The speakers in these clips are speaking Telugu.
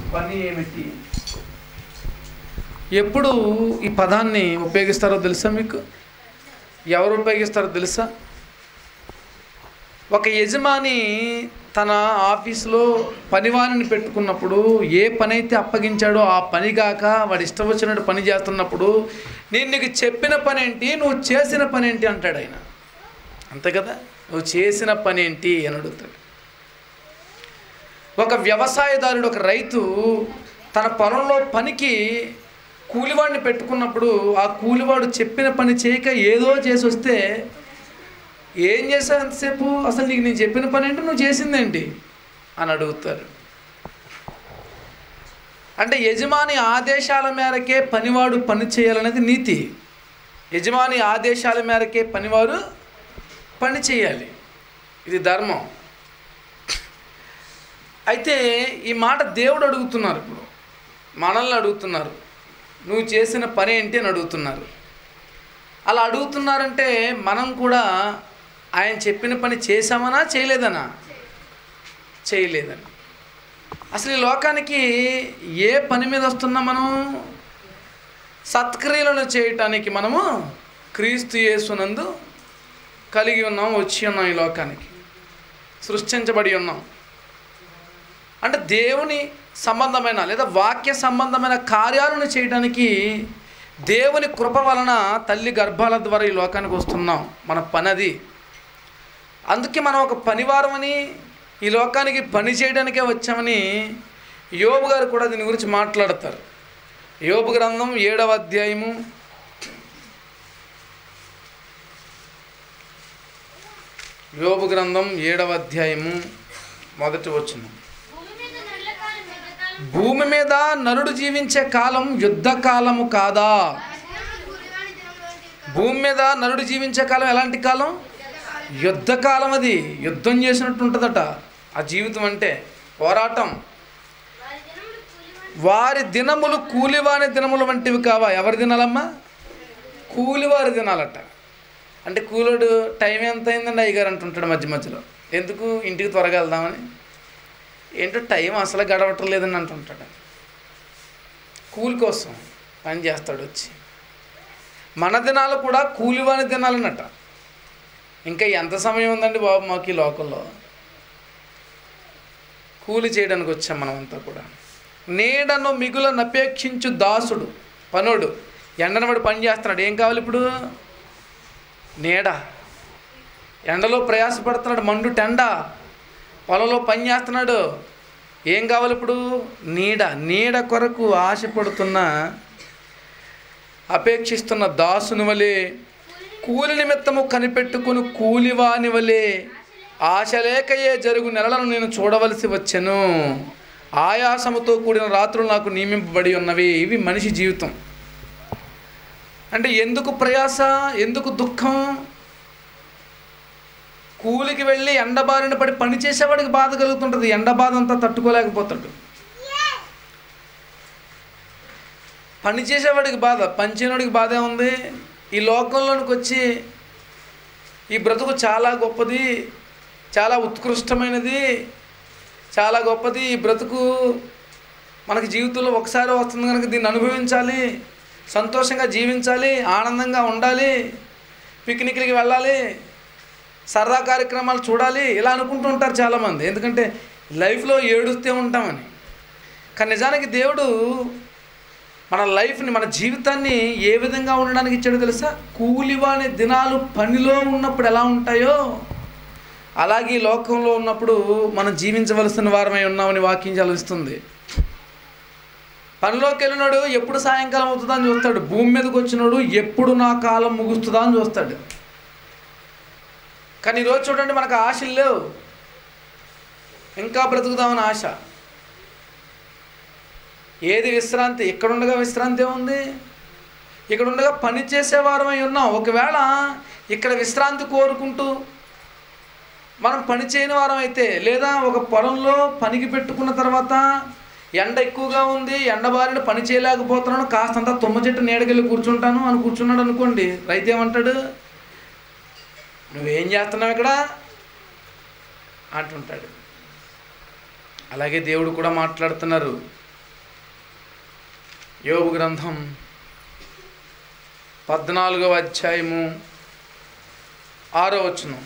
పని ఏమిటి ఎప్పుడు ఈ పదాన్ని ఉపయోగిస్తారో తెలుసా మీకు ఎవరు ఉపయోగిస్తారో తెలుసా ఒక యజమాని తన ఆఫీసులో పనివారిని పెట్టుకున్నప్పుడు ఏ పని అయితే అప్పగించాడో ఆ పని కాక వాడు ఇష్టం వచ్చినట్టు పని చేస్తున్నప్పుడు నేను నీకు చెప్పిన పని ఏంటి నువ్వు చేసిన పని ఏంటి అంటాడు ఆయన అంతే కదా నువ్వు చేసిన పని ఏంటి అని అడుగుతాడు ఒక వ్యవసాయదారుడు ఒక రైతు తన పొలంలో పనికి కూలివాడిని పెట్టుకున్నప్పుడు ఆ కూలివాడు చెప్పిన పని చేయక ఏదో చేసి వస్తే ఏం చేశావు ఎంతసేపు అసలు నీకు నేను చెప్పిన పని ఏంటి నువ్వు చేసిందేంటి అని అడుగుతారు అంటే యజమాని ఆదేశాల మేరకే పనివాడు పని చేయాలనేది నీతి యజమాని ఆదేశాల మేరకే పనివారు పని చేయాలి ఇది ధర్మం అయితే ఈ మాట దేవుడు అడుగుతున్నారు ఇప్పుడు మనల్ని అడుగుతున్నారు నువ్వు చేసిన పని ఏంటి అని అడుగుతున్నారు అలా అడుగుతున్నారంటే మనం కూడా ఆయన చెప్పిన పని చేశామనా చేయలేదనా చేయలేదని అసలు ఈ లోకానికి ఏ పని మీద వస్తున్నాం మనం సత్క్రియలను చేయటానికి మనము క్రీస్తు యేసునందు కలిగి ఉన్నాం వచ్చి ఉన్నాం ఈ లోకానికి సృష్టించబడి ఉన్నాం అంటే దేవుని సంబంధమైన లేదా వాక్య సంబంధమైన కార్యాలను చేయడానికి దేవుని కృప వలన తల్లి గర్భాల ద్వారా ఈ లోకానికి వస్తున్నాం మన పని అది అందుకే మనం ఒక పనివారమని ఈ లోకానికి పని చేయడానికే వచ్చామని యోబు గారు కూడా దీని గురించి మాట్లాడతారు యోబు గ్రంథం ఏడవ అధ్యాయము యోబు గ్రంథం ఏడవ అధ్యాయము మొదటి వచనం భూమి మీద నరుల కాలం యుద్ధకాలం భూమి మీద నరుడు జీవించే కాలం యుద్ధ కాలము కాదా దినములు కూలివాని దినములు వంటి కాలం. భూమి మీద నరుడు జీవించే కాలం ఎలాంటి కాలం యుద్ధ కాలం అది యుద్ధం చేసినట్టు ఉంటుందట ఆ జీవితం అంటే పోరాటం వారి దినములు కూలివాని వారి దినములు కూలివాని దినములు వంటివి కావా ఎవరి దినాలమ్మా కూలివారి దినాలట అంటే కూలోడు టైం ఎంత అయిందండి అయ్యగారు అంటుంటాడు మధ్య మధ్యలో ఎందుకు ఇంటికి త్వరగా వెళ్దామని ఏంటో టైం అసలు గడవటం లేదని అంటుంటాడు కూలి కోసం పని చేస్తాడు వచ్చి మన దినాలు కూడా కూలివాని దినాలన్నట ఇంకా ఎంత సమయం ఉందండి బాబు మాకు ఈ లోకల్లో కూలి చేయడానికి వచ్చాం మనం అంతా కూడా నీడను మిగులను అపేక్షించు దాసుడు పనుడు ఎండనబడి పని చేస్తున్నాడు ఏం కావాలి ఇప్పుడు నీడ ఎండలో ప్రయాసపడుతున్నాడు మండు టెండ పొలంలో పని చేస్తున్నాడు ఏం కావాలి ఇప్పుడు నీడ నీడ కొరకు ఆశపడుతున్న అపేక్షిస్తున్న దాసుని వలె కూలి నిమిత్తము కనిపెట్టుకుని కూలివాని వలె ఆశ లేకయే జరుగు నెలలను నేను చూడవలసి వచ్చెను ఆయాసముతో కూడిన రాత్రులు నాకు నియమింపబడి ఉన్నవి ఇవి మనిషి జీవితం అంటే ఎందుకు ప్రయాస ఎందుకు దుఃఖం కూలికి వెళ్ళి ఎండబారిన పడి పని చేసేవాడికి బాధ కలుగుతుంటుంది ఎండ బాధ అంతా తట్టుకోలేకపోతాడు పని చేసేవాడికి బాధ పని చేయనోడికి బాధ ఉంది ఈ లోకంలోనికి వచ్చి ఈ బ్రతుకు చాలా గొప్పది చాలా ఉత్కృష్టమైనది చాలా గొప్పది ఈ బ్రతుకు మనకి జీవితంలో ఒకసారి వస్తుంది కనుక దీన్ని అనుభవించాలి సంతోషంగా జీవించాలి ఆనందంగా ఉండాలి పిక్నిక్లకి వెళ్ళాలి సరదా కార్యక్రమాలు చూడాలి ఇలా అనుకుంటూ ఉంటారు చాలామంది ఎందుకంటే లైఫ్లో ఏడుస్తూ ఉంటామని కానీ నిజానికి దేవుడు మన లైఫ్ని మన జీవితాన్ని ఏ విధంగా ఉండడానికి ఇచ్చాడో తెలుసా కూలివాని దినాలు పనిలో ఉన్నప్పుడు ఎలా ఉంటాయో అలాగే ఈ లోకంలో ఉన్నప్పుడు మనం జీవించవలసిన వారమై ఉన్నామని వాక్యం చదివిస్తుంది పనిలోకి వెళ్ళినాడు ఎప్పుడు సాయంకాలం అవుతుందా అని చూస్తాడు భూమి మీదకి వచ్చినాడు ఎప్పుడు నా కాలం ముగుస్తుందా అని చూస్తాడు కానీ ఈరోజు చూడండి మనకు ఆశలు లేవు ఇంకా బ్రతుకుదామని ఆశ ఏది విశ్రాంతి ఇక్కడ ఉండగా విశ్రాంతి ఏముంది ఇక్కడ ఉండగా పని చేసేవారమై ఉన్నాం ఒకవేళ ఇక్కడ విశ్రాంతి కోరుకుంటూ మనం పని చేయని వారం అయితే లేదా ఒక పొలంలో పనికి పెట్టుకున్న తర్వాత ఎండ ఎక్కువగా ఉంది ఎండ బారిన పని చేయలేకపోతున్నాను కాస్తంత తుమ్మ చెట్టు నీడకెళ్ళి కూర్చుంటాను అని కూర్చున్నాడు అనుకోండి రైతు ఏమంటాడు నువ్వేం చేస్తున్నావు ఇక్కడ అంటుంటాడు అలాగే దేవుడు కూడా మాట్లాడుతున్నారు యోగు గ్రంథం పద్నాలుగవ అధ్యాయము ఆరో వచనం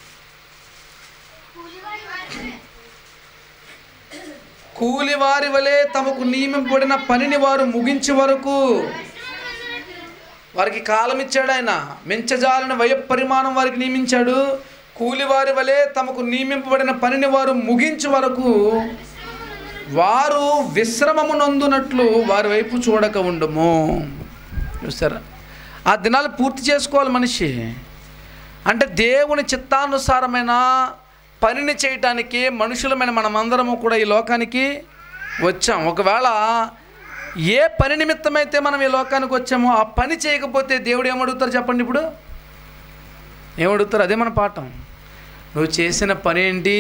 కూలివారి వలె తమకు నియమింపబడిన పనిని వారు ముగించే వరకు వారికి కాలం ఇచ్చాడు ఆయన మెంచజాలని వయ పరిమాణం వారికి నియమించాడు కూలివారి వలె తమకు నియమింపబడిన పనిని వారు ముగించే వరకు వారు విశ్రమము నందునట్లు వారి వైపు చూడక ఉండము చూసారా ఆ దినాలు పూర్తి చేసుకోవాలి మనిషి అంటే దేవుని చిత్తానుసారమైన పనిని చేయటానికి మనుషులమైన మనమందరము కూడా ఈ లోకానికి వచ్చాం ఒకవేళ ఏ పని నిమిత్తమైతే మనం ఈ లోకానికి వచ్చామో ఆ పని చేయకపోతే దేవుడు ఏమడుగుతారు చెప్పండి ఇప్పుడు ఏమడుగుతారు అదే మన పాఠం నువ్వు చేసిన పని ఏంటి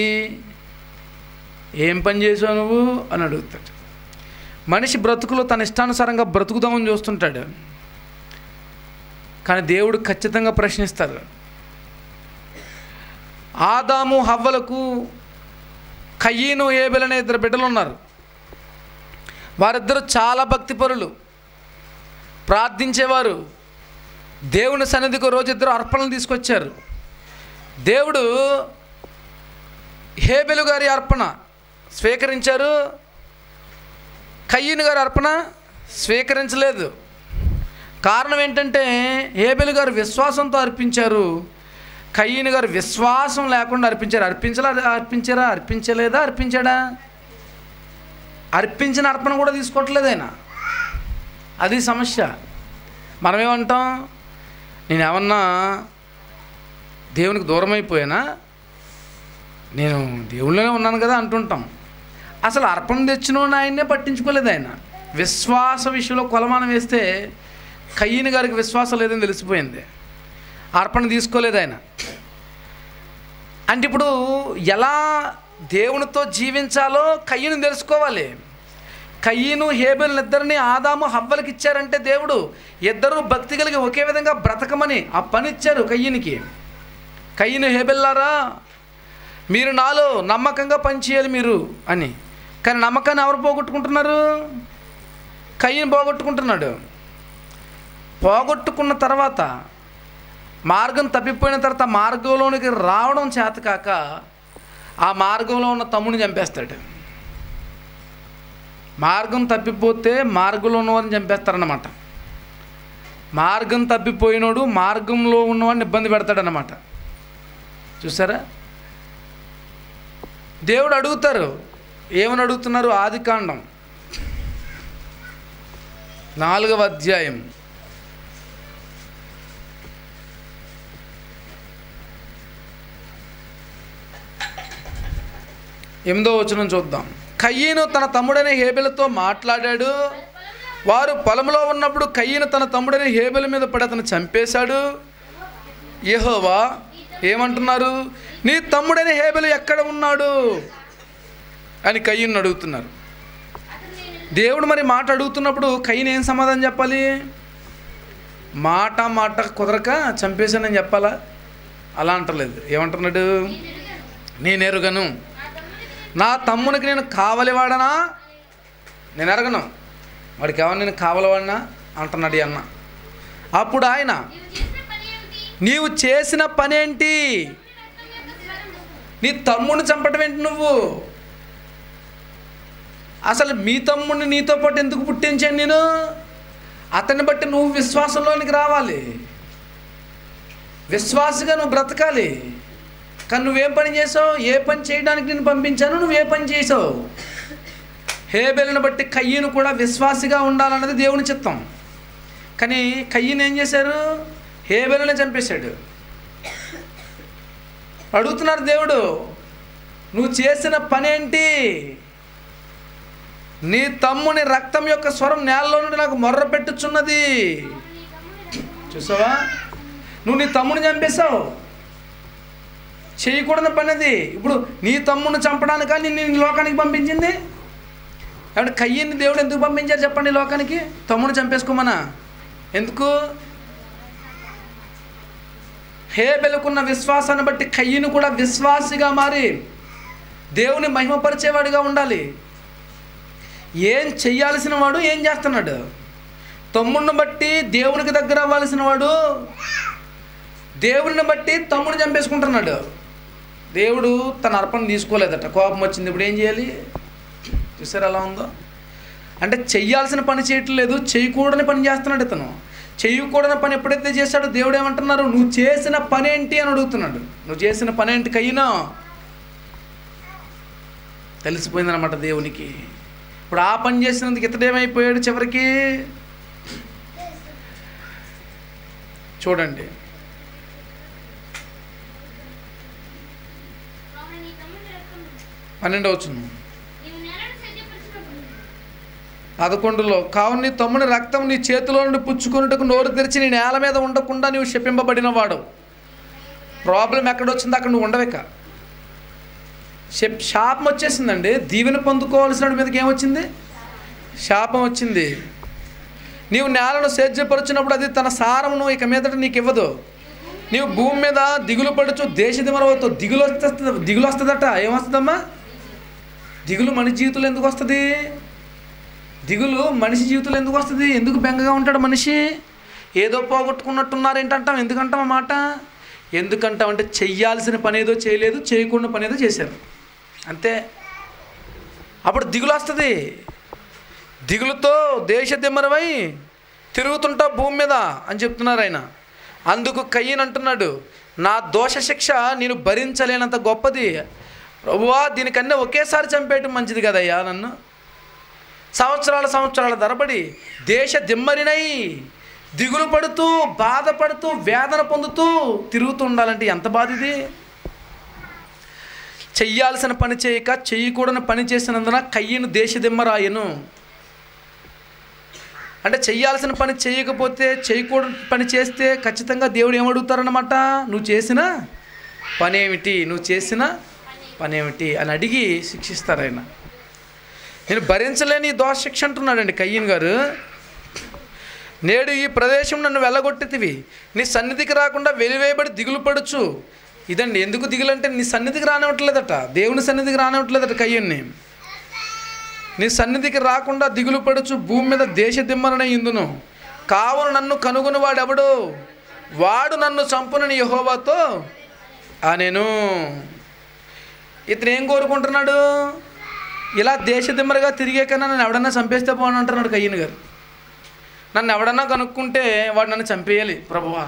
ఏం పని చేసావు నువ్వు అని అడుగుతాడు మనిషి బ్రతుకులో తన ఇష్టానుసారంగా బ్రతుకుదామని చూస్తుంటాడు కానీ దేవుడు ఖచ్చితంగా ప్రశ్నిస్తారు ఆదాము హవ్వలకు కయ్యను ఏబెల్ అనే ఇద్దరు బిడ్డలు ఉన్నారు వారిద్దరూ చాలా భక్తిపరులు ప్రార్థించేవారు దేవుని సన్నిధికి రోజు ఇద్దరు అర్పణలు తీసుకొచ్చారు దేవుడు హేబెలు గారి అర్పణ స్వీకరించారు కయ్యను గారి అర్పణ స్వీకరించలేదు కారణం ఏంటంటే హేబెలు గారు విశ్వాసంతో అర్పించారు కయ్యను గారు విశ్వాసం లేకుండా అర్పించారు అర్పించలా అర్పించారా అర్పించలేదా అర్పించాడా అర్పించిన అర్పణ కూడా తీసుకోవట్లేదు ఆయన అది సమస్య మనమేమంటాం నేను ఏమన్నా దేవునికి దూరం అయిపోయానా నేను దేవుళ్ళనే ఉన్నాను కదా అంటుంటాం అసలు అర్పణ తెచ్చిన ఆయన్నే పట్టించుకోలేదు ఆయన విశ్వాస విషయంలో కొలమానం వేస్తే కయ్యని గారికి విశ్వాసం లేదని తెలిసిపోయింది అర్పణ తీసుకోలేదు ఆయన అంటే ఇప్పుడు ఎలా దేవునితో జీవించాలో కయ్యను తెలుసుకోవాలి కయ్యను హేబెల్ని ఇద్దరిని ఆదాము హవ్వలకి ఇచ్చారంటే దేవుడు ఇద్దరు భక్తి కలిగి ఒకే విధంగా బ్రతకమని ఆ పని ఇచ్చారు కయ్యనికి కయ్యను హేబెల్లారా మీరు నాలో నమ్మకంగా పనిచేయాలి మీరు అని కానీ నమ్మకాన్ని ఎవరు పోగొట్టుకుంటున్నారు కయ్యను పోగొట్టుకుంటున్నాడు పోగొట్టుకున్న తర్వాత మార్గం తప్పిపోయిన తర్వాత మార్గంలోనికి రావడం చేతకాక ఆ మార్గంలో ఉన్న తమ్ముడిని చంపేస్తాడు మార్గం తప్పిపోతే మార్గంలో ఉన్నవారిని చంపేస్తారన్నమాట మార్గం తప్పిపోయినోడు మార్గంలో ఉన్నవాడిని ఇబ్బంది పెడతాడనమాట చూసారా దేవుడు అడుగుతారు ఏమని అడుగుతున్నారు ఆది కాండం నాలుగవ అధ్యాయం ఎనిమిదో వచనం చూద్దాం కయ్యను తన తమ్ముడైన హేబెలతో మాట్లాడాడు వారు పొలంలో ఉన్నప్పుడు కయ్యను తన తమ్ముడైన హేబెల మీద పడి అతను చంపేశాడు యెహోవా ఏమంటున్నారు నీ తమ్ముడైన హేబెలు ఎక్కడ ఉన్నాడు అని కయ్యను అడుగుతున్నారు దేవుడు మరి మాట అడుగుతున్నప్పుడు కయ్యను ఏం సమాధానం చెప్పాలి మాట మాట కుదరక చంపేశానని చెప్పాలా అలా అంటలేదు ఏమంటున్నాడు నేను ఎరుగను నా తమ్మునికి నేను కావలివాడనా నేను ఎరగను వాడికి ఏమన్నా నేను కావలవాడినా అంటున్నాడు ఈ అన్న అప్పుడు ఆయన నీవు చేసిన పనేంటి నీ తమ్ముడిని చంపటం ఏంటి నువ్వు అసలు మీ తమ్ముడిని నీతో పాటు ఎందుకు పుట్టించాను నేను అతన్ని బట్టి నువ్వు విశ్వాసంలోనికి రావాలి విశ్వాసగా నువ్వు బ్రతకాలి కానీ నువ్వేం పని చేసావు ఏ పని చేయడానికి నేను పంపించాను నువ్వు ఏ పని చేసావు హేబెలను బట్టి కయ్యను కూడా విశ్వాసిగా ఉండాలన్నది దేవుని చిత్తం కానీ కయ్యను ఏం చేశారు హేబెలను చంపేశాడు అడుగుతున్నారు దేవుడు నువ్వు చేసిన పనేంటి నీ తమ్ముని రక్తం యొక్క స్వరం నేలలో నుండి నాకు మొర్ర పెట్టుచున్నది చూసావా నువ్వు నీ తమ్ముని చంపేశావు చేయకూడని పని అది ఇప్పుడు నీ తమ్ముని చంపడానికా నిన్ను ఈ లోకానికి పంపించింది కాబట్టి కయ్యని దేవుడు ఎందుకు పంపించారు చెప్పండి ఈ లోకానికి తమ్ముడు చంపేసుకోమనా ఎందుకు హేబెలుకున్న విశ్వాసాన్ని బట్టి కయ్యను కూడా విశ్వాసిగా మారి దేవుని మహిమపరిచేవాడిగా ఉండాలి ఏం చెయ్యాల్సిన వాడు ఏం చేస్తున్నాడు తమ్ముడిని బట్టి దేవునికి దగ్గర అవ్వాల్సిన వాడు దేవుడిని బట్టి తమ్ముడిని చంపేసుకుంటున్నాడు దేవుడు తన అర్పణ తీసుకోలేదట కోపం వచ్చింది ఇప్పుడు ఏం చేయాలి చూసారు ఎలా ఉందో అంటే చెయ్యాల్సిన పని చేయట్లేదు చేయకూడని పని చేస్తున్నాడు ఇతను చేయకూడని పని ఎప్పుడైతే చేశాడో దేవుడు ఏమంటున్నారు నువ్వు చేసిన పని ఏంటి అని అడుగుతున్నాడు నువ్వు చేసిన పని ఏంటి కయ్యినా తెలిసిపోయిందనమాట దేవునికి ఇప్పుడు ఆ పని చేసినందుకు ఇతడేమైపోయాడు చివరికి చూడండి కావున నీ తమ్ముని రక్తము పన్నెండవ వచ్చింది నీవు నేలను సజ్జపరిచినప్పుడు పదకొండులో కావున నీ తమ్ముని రక్తం నీ చేతిలో నుండి పుచ్చుకొనుటకు నోరు తెరిచి నీ నేల మీద ఉండకుండా నీవు శపింపబడిన వాడు ప్రాబ్లం ఎక్కడొచ్చిందో అక్కడ నువ్వు ఉండవేక శప్ శాపం వచ్చేసిందండి దీవెన పొందుకోవాల్సిన వాడి మీదకి ఏమొచ్చింది శాపం వచ్చింది నీవు నేలను సేద్యపరుచినప్పుడు అది తన సారమును ఇక మీదట నీకు ఇవ్వదు నీవు భూమి మీద దిగులు పడుచు దేశ దిమరవుతావు దిగులు వస్తే దిగులు వస్తుందట ఏమొస్తుందమ్మా దిగులు మనిషి జీవితంలో ఎందుకు వస్తుంది దిగులు మనిషి జీవితంలో ఎందుకు వస్తుంది ఎందుకు బెంగగా ఉంటాడు మనిషి ఏదో పోగొట్టుకున్నట్టున్నారు ఏంటంటాం ఎందుకంటాం ఆ మాట ఎందుకంటాం అంటే చెయ్యాల్సిన పని ఏదో చేయలేదు చేయకుండా పని ఏదో చేశారు అంతే అప్పుడు దిగులు వస్తుంది దిగులుతో దేశ దిమ్మరమై తిరుగుతుంటా భూమి మీద అని చెప్తున్నారు ఆయన అందుకు కయ్యని అంటున్నాడు నా దోష శిక్ష నేను భరించలేనంత గొప్పది ప్రభువా దీనికన్నా ఒకేసారి చంపేయటం మంచిది కదయ్యా నన్ను సంవత్సరాల సంవత్సరాల తరబడి దేశ దిమ్మరినై దిగులు పడుతూ బాధపడుతూ వేదన పొందుతూ తిరుగుతూ ఉండాలంటే ఎంత బాధ ఇది చెయ్యాల్సిన పని చేయక చెయ్యకూడని పని చేసినందున కయ్యను దేశ దిమ్మరాయను అంటే చెయ్యాల్సిన పని చేయకపోతే చేయకూడని పని చేస్తే ఖచ్చితంగా దేవుడు ఏమడుగుతారన్నమాట నువ్వు చేసిన పని ఏమిటి నువ్వు చేసిన పని ఏమిటి అని అడిగి శిక్షిస్తారు ఆయన నేను భరించలేని ఈ దోష శిక్ష అంటున్నాడండి కయ్యన్ గారు నేడు ఈ ప్రదేశం నన్ను వెళ్ళగొట్టితివి నీ సన్నిధికి రాకుండా వెలివేయబడి దిగులు పడుచు ఇదండి ఎందుకు దిగులంటే నీ సన్నిధికి రానివ్వట్లేదట దేవుని సన్నిధికి రానివ్వట్లేదట కయ్యన్ని నీ సన్నిధికి రాకుండా దిగులు పడుచు భూమి మీద దేశ దిమ్మరణ ఇందును కావున నన్ను కనుగొని వాడెవడు వాడు నన్ను చంపునని యహోవాతో ఆ నేను ఇతను ఏం కోరుకుంటున్నాడు ఇలా దేశ దిమ్మరగా తిరిగే కన్నా నన్ను ఎవడన్నా చంపేస్తే పోను అంటున్నాడు కయ్యన్ గారు నన్ను ఎవడన్నా కనుక్కుంటే వాడు నన్ను చంపేయాలి ప్రభువా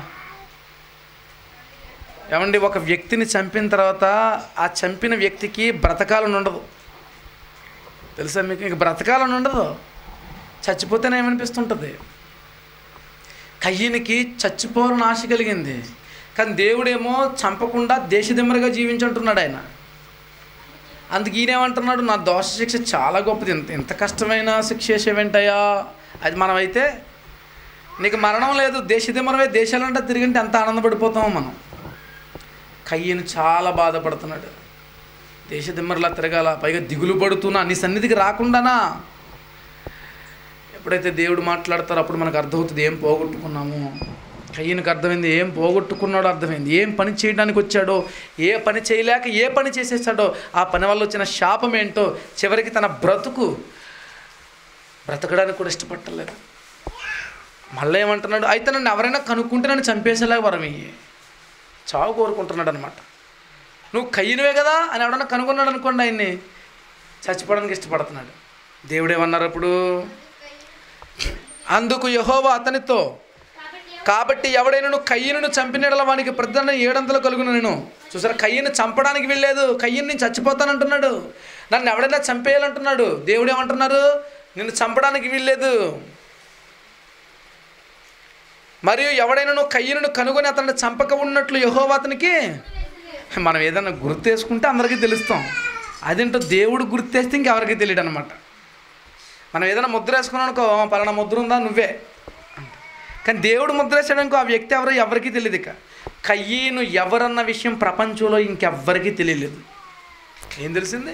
ఏమండి ఒక వ్యక్తిని చంపిన తర్వాత ఆ చంపిన వ్యక్తికి బ్రతకాలని ఉండదు తెలుసా మీకు ఇంక బ్రతకాలని ఉండదు చచ్చిపోతేనే ఏమనిపిస్తుంటుంది కయ్యనికి చచ్చిపోవాలని ఆశ కలిగింది కానీ దేవుడేమో చంపకుండా దేశదిమ్మరగా జీవించుంటున్నాడు ఆయన అందుకు ఈయనేమంటున్నాడు నా దోష శిక్ష చాలా గొప్పది ఇంత ఇంత కష్టమైన శిక్ష చేసేవేంటయ్యా అది మనమైతే నీకు మరణం లేదు దేశదిమ్మరమే దేశాలంటే తిరిగింటే ఎంత ఆనందపడిపోతామో మనం కయ్యను చాలా బాధపడుతున్నాడు దేశదిమ్మరలా తిరగాల పైగా దిగులు పడుతున్నా నీ సన్నిధికి రాకుండానా ఎప్పుడైతే దేవుడు మాట్లాడతారో అప్పుడు మనకు అర్థమవుతుంది ఏం పోగొట్టుకున్నాము కయ్యనికి అర్థమైంది ఏం పోగొట్టుకున్నాడో అర్థమైంది ఏం పని చేయడానికి వచ్చాడో ఏ పని చేయలేక ఏ పని చేసేసాడో ఆ పని వల్ల వచ్చిన శాపం ఏంటో చివరికి తన బ్రతుకు బ్రతకడానికి కూడా ఇష్టపట్టలేదు మళ్ళీ ఏమంటున్నాడు అయితే నన్ను ఎవరైనా కనుక్కుంటే నన్ను చంపేసేలాగా వరం ఇయ్యి చావు కోరుకుంటున్నాడు అనమాట నువ్వు కయ్యనువే కదా అని ఎవడన్నా కనుగొన్నాడు అనుకోండి ఆయన్ని చచ్చిపోవడానికి ఇష్టపడుతున్నాడు దేవుడు ఏమన్నారు అప్పుడు అందుకు యహోవా అతనితో కాబట్టి కాబట్టి ఎవడైనా నువ్వు కయ్యను చంపినడల వానికి ప్రతిదండ ఏడంతలు కలుగును నేను చూసారా కయ్యను చంపడానికి వెళ్ళలేదు కయ్యను నేను చచ్చిపోతానంటున్నాడు నన్ను ఎవడైనా చంపేయాలంటున్నాడు దేవుడు ఏమంటున్నారు నిన్ను చంపడానికి వీల్లేదు మరియు ఎవడైనా నువ్వు కయ్యను కనుగొని అతన్ని చంపక ఉన్నట్లు యహోవా అతనికి మనం ఏదైనా గుర్తేసుకుంటే అందరికీ తెలుస్తాం అదేంటో దేవుడు గుర్తేస్తే ఇంకెవరికి తెలియదు అనమాట మనం ఏదైనా ముద్ర వేసుకున్నాం అనుకో పలానా ముద్ర ఉందా నువ్వే అంట. కానీ దేవుడు ముద్ర వేసాడు అనుకో ఆ వ్యక్తి ఎవరో ఎవరికీ తెలియదు ఇక కయ్యను ఎవరన్న విషయం ప్రపంచంలో ఇంకెవ్వరికీ తెలియలేదు ఏం తెలిసింది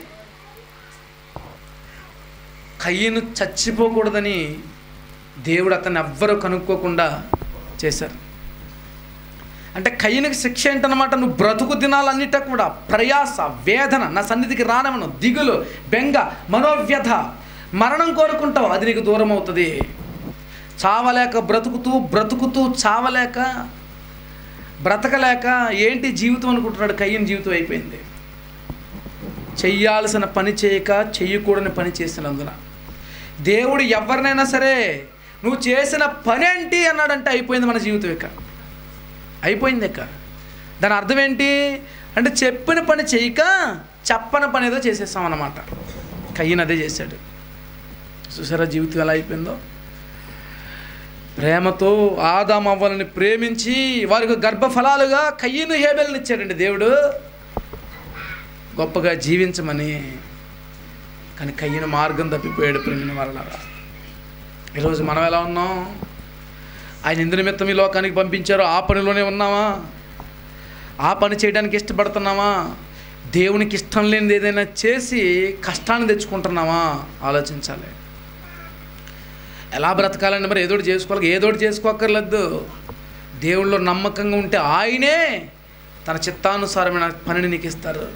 కయ్యను చచ్చిపోకూడదని దేవుడు అతన్ని ఎవ్వరూ కనుక్కోకుండా చేశారు అంటే కయ్యనికి శిక్ష ఏంటనమాట నువ్వు బ్రతుకు దినాలన్నిట కూడా ప్రయాస వేదన నా సన్నిధికి రానవను దిగులు బెంగ మనోవ్యధ మరణం కోరుకుంటావు అది నీకు దూరం అవుతుంది చావలేక బ్రతుకుతూ బ్రతుకుతూ చావలేక బ్రతకలేక ఏంటి జీవితం అనుకుంటున్నాడు కయ్యని జీవితం అయిపోయింది చెయ్యాల్సిన పని చేయక చెయ్యకూడని పని చేసినందున దేవుడు ఎవరినైనా సరే నువ్వు చేసిన పని ఏంటి అన్నాడంటే అయిపోయింది మన జీవితం ఇక అయిపోయింది ఇక దాని అర్థం ఏంటి అంటే చెప్పిన పని చేయక చెప్పని పని ఏదో చేసేసాం అన్నమాట కయ్యను అదే చేశాడు చూసారా జీవితం ఎలా అయిపోయిందో ప్రేమతో ఆదాం అవ్వాలని ప్రేమించి వారికి గర్భఫలాలుగా కయ్యను హేబెల్ని ఇచ్చాడండి దేవుడు గొప్పగా జీవించమని కానీ కయ్యను మార్గం తప్పిపోయాడు ప్రేమిన వాళ్ళలాగా ఈరోజు మనం ఎలా ఉన్నాం ఆయన ఎందు నిమిత్తం ఈ లోకానికి పంపించారో ఆ పనిలోనే ఉన్నామా ఆ పని చేయడానికి ఇష్టపడుతున్నామా దేవునికి ఇష్టం లేనిది ఏదైనా చేసి కష్టాన్ని తెచ్చుకుంటున్నామా ఆలోచించాలి ఎలా బ్రతకాలండి మరి ఏదోటి చేసుకోవాలి ఏదోటి చేసుకోక్కర్లేదు దేవుళ్ళు నమ్మకంగా ఉంటే ఆయనే తన చిత్తానుసారమైన పనిని నీకు ఇస్తారు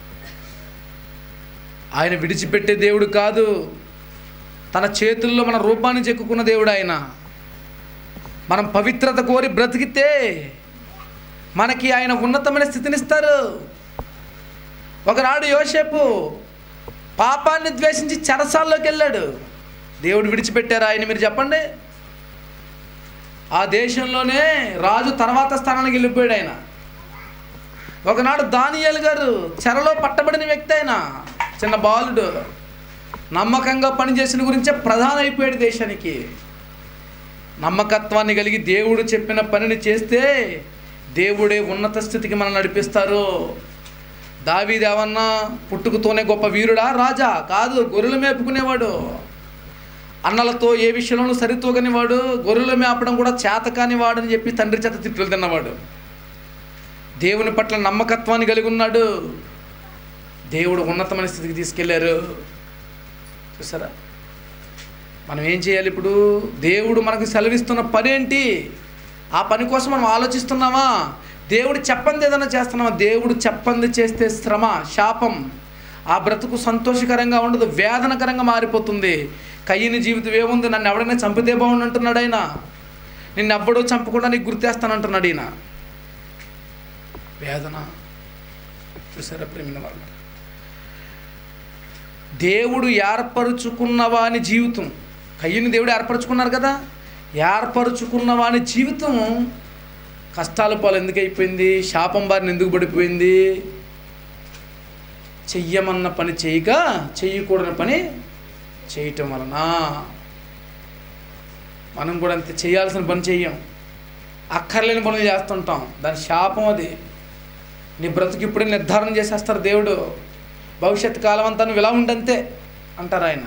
ఆయన విడిచిపెట్టే దేవుడు కాదు తన చేతుల్లో మన రూపాన్ని చెక్కుకున్న దేవుడు ఆయన మనం పవిత్రత కోరి బ్రతికితే మనకి ఆయన ఉన్నతమైన స్థితినిస్తారు ఒకనాడు యోసేపు పాపాన్ని ద్వేషించి చెరసాల్లోకి వెళ్ళాడు దేవుడు విడిచిపెట్టారు ఆయన మీరు చెప్పండి ఆ దేశంలోనే రాజు తర్వాత స్థానానికి వెళ్ళిపోయాడు ఆయన ఒకనాడు దానియేలు గారు చెరలో పట్టబడిన వ్యక్తి ఆయన చిన్న బాలుడు నమ్మకంగా పనిచేసిన గురించే ప్రధాన అయిపోయాడు దేశానికి నమ్మకత్వాన్ని కలిగి దేవుడు చెప్పిన పనిని చేస్తే దేవుడే ఉన్నత స్థితికి మనం నడిపిస్తారు దావీది ఏమన్నా పుట్టుకతోనే గొప్ప వీరుడా రాజా కాదు గొర్రెలు మేపుకునేవాడు అన్నలతో ఏ విషయంలోనూ సరితూగనివాడు గొర్రెలు మేపడం కూడా చేతకాని వాడని చెప్పి తండ్రి చేత తిట్లు తిన్నవాడు దేవుని పట్ల నమ్మకత్వాన్ని కలిగి ఉన్నాడు దేవుడు ఉన్నతమైన స్థితికి తీసుకెళ్లారు చూసారా మనం ఏం చేయాలి ఇప్పుడు దేవుడు మనకు సెలవిస్తున్న పని ఏంటి ఆ పని కోసం మనం ఆలోచిస్తున్నామా దేవుడు చెప్పంది ఏదైనా చేస్తున్నామా దేవుడు చెప్పంది చేస్తే శ్రమ శాపం ఆ బ్రతుకు సంతోషకరంగా ఉండదు వేదనకరంగా మారిపోతుంది కయ్యని జీవితం ఏముంది నన్ను ఎవడైనా చంపితే బాగుండు అంటున్నాడు ఆయన నిన్ను ఎవ్వడూ చంపకుండా నీకు గుర్తేస్తానంటున్నాడు ఈయన వేదన చూసారా ప్రేమిన వాళ్ళు దేవుడు ఏర్పరుచుకున్న వాని జీవితం కయ్యని దేవుడు ఏర్పరచుకున్నారు కదా ఏర్పరుచుకున్న వాని జీవితం కష్టాల పాలు ఎందుకు అయిపోయింది శాపం బారిన ఎందుకు పడిపోయింది చెయ్యమన్న పని చేయక చెయ్యకూడని పని చేయటం వలన మనం కూడా అంతే చేయాల్సిన పని చెయ్యం అక్కర్లేని పనులు చేస్తుంటాం దాని శాపం అది నీ బ్రతుకు ఇప్పుడే నిర్ధారణ చేసేస్తారు దేవుడు భవిష్యత్ కాలం అంతా నువ్వు ఇలా ఉండంతే అంటారు ఆయన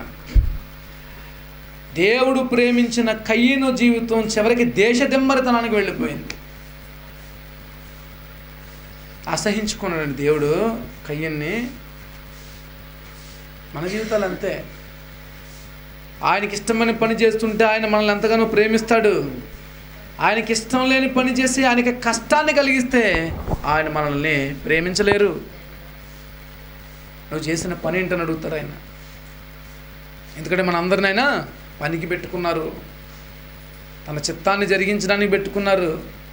దేవుడు ప్రేమించిన కయ్యను జీవితం చివరికి దేశదిమ్మరితనానికి వెళ్ళిపోయింది అసహించుకున్నాడు దేవుడు కయ్యన్ని మన జీవితాలు అంతే ఆయనకి ఇష్టమైన పని చేస్తుంటే ఆయన మనల్ని ఎంతగానో ప్రేమిస్తాడు ఆయనకి ఇష్టం లేని పని చేసి ఆయనకి కష్టాన్ని కలిగిస్తే ఆయన మనల్ని ప్రేమించలేరు నువ్వు చేసిన పని ఏంటని అడుగుతారు ఆయన ఎందుకంటే మన అందరినైనా పనికి పెట్టుకున్నారు తన చిత్తాన్ని జరిగించడానికి పెట్టుకున్నారు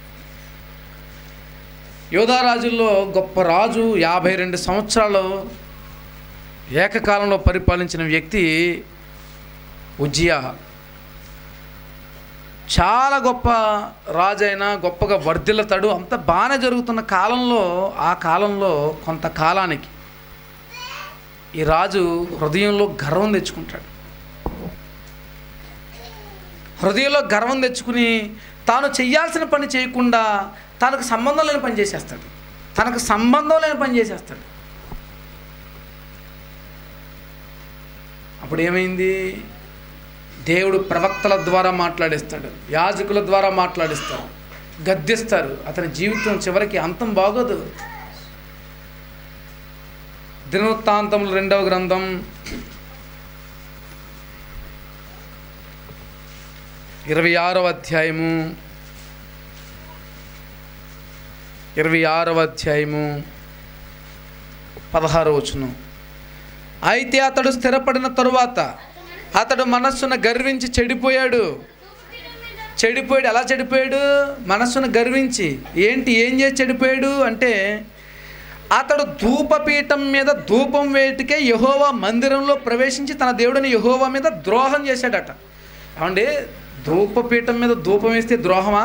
యోధారాజుల్లో గొప్ప రాజు యాభై రెండు సంవత్సరాలు ఏకకాలంలో పరిపాలించిన వ్యక్తి ఉజ్జియా చాలా గొప్ప రాజైన గొప్పగా వర్ధిల్లతాడు అంత బాగానే జరుగుతున్న కాలంలో ఆ కాలంలో కొంతకాలానికి ఈ రాజు హృదయంలో గర్వం తెచ్చుకుంటాడు హృదయంలో గర్వం తెచ్చుకుని తాను చెయ్యాల్సిన పని చేయకుండా తనకు సంబంధం లేని పని చేసేస్తాడు తనకు సంబంధం లేని పని చేసేస్తాడు అప్పుడు ఏమైంది దేవుడు ప్రవక్తల ద్వారా మాట్లాడిస్తాడు యాజకుల ద్వారా మాట్లాడిస్తారు గద్దిస్తారు అతని జీవితం చివరికి అంతం బాగోదు దినవృత్తాంతములు రెండవ గ్రంథం ఇరవై ఆరవ అధ్యాయము ఇరవై ఆరవ అధ్యాయము పదహారవ వచనం అయితే అతడు స్థిరపడిన తరువాత అతడు మనస్సున గర్వించి చెడిపోయాడు చెడిపోయాడు ఎలా చెడిపోయాడు మనస్సును గర్వించి ఏంటి ఏం చేసి చెడిపోయాడు అంటే అతడు ధూపపీఠం మీద ధూపం వేటికే యహోవా మందిరంలో ప్రవేశించి తన దేవుడిని యహోవా మీద ద్రోహం చేశాడట ఏమండి ధూపపీఠం మీద ధూపం వేస్తే ద్రోహమా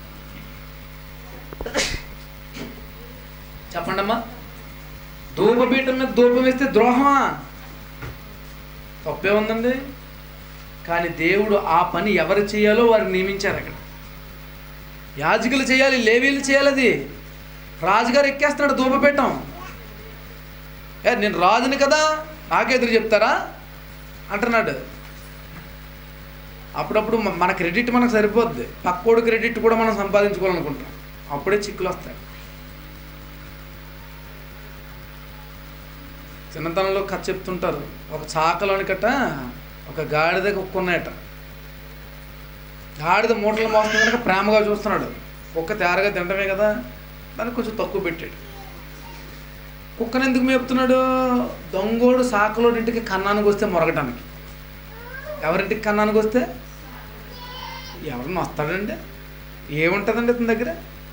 చెప్పండమ్మా ధూపపీఠం మీద ధూపం వేస్తే ద్రోహమా తప్పే ఉందండి కానీ దేవుడు ఆ పని ఎవరు చేయాలో వారు నియమించారు అక్కడ యాజకులు చేయాలి లేవీలు చేయాలి అది రాజుగారు ఎక్కేస్తున్నాడు ధూపపీఠం ఏ నేను రాజుని కదా నాకెదురు చెప్తారా అంటున్నాడు అప్పుడప్పుడు మ- మన క్రెడిట్ మనకు సరిపోద్ది పక్కోడు క్రెడిట్ కూడా మనం సంపాదించుకోవాలనుకుంటాం అప్పుడే చిక్కులు వస్తాయి చిన్నతనంలో కథ చెప్తుంటారు ఒక చాకలోని కట్ట ఒక గాడిద కుక్క ఉన్నాయట గాడిద మూటలు మోస్తుంది కనుక ప్రేమగా చూస్తున్నాడు కుక్క తేరగా తినటమే కదా దానికి కొంచెం తక్కువ పెట్టాడు కుక్కను ఎందుకు మేపుతున్నాడు దొంగోడు సాకలోడి ఇంటికి కన్నానికి వస్తే మొరగటానికి ఎవరింటికి కన్నానికి వస్తే ఎవరన్నా వస్తాడండి ఏముంటుందండి ఇతని దగ్గర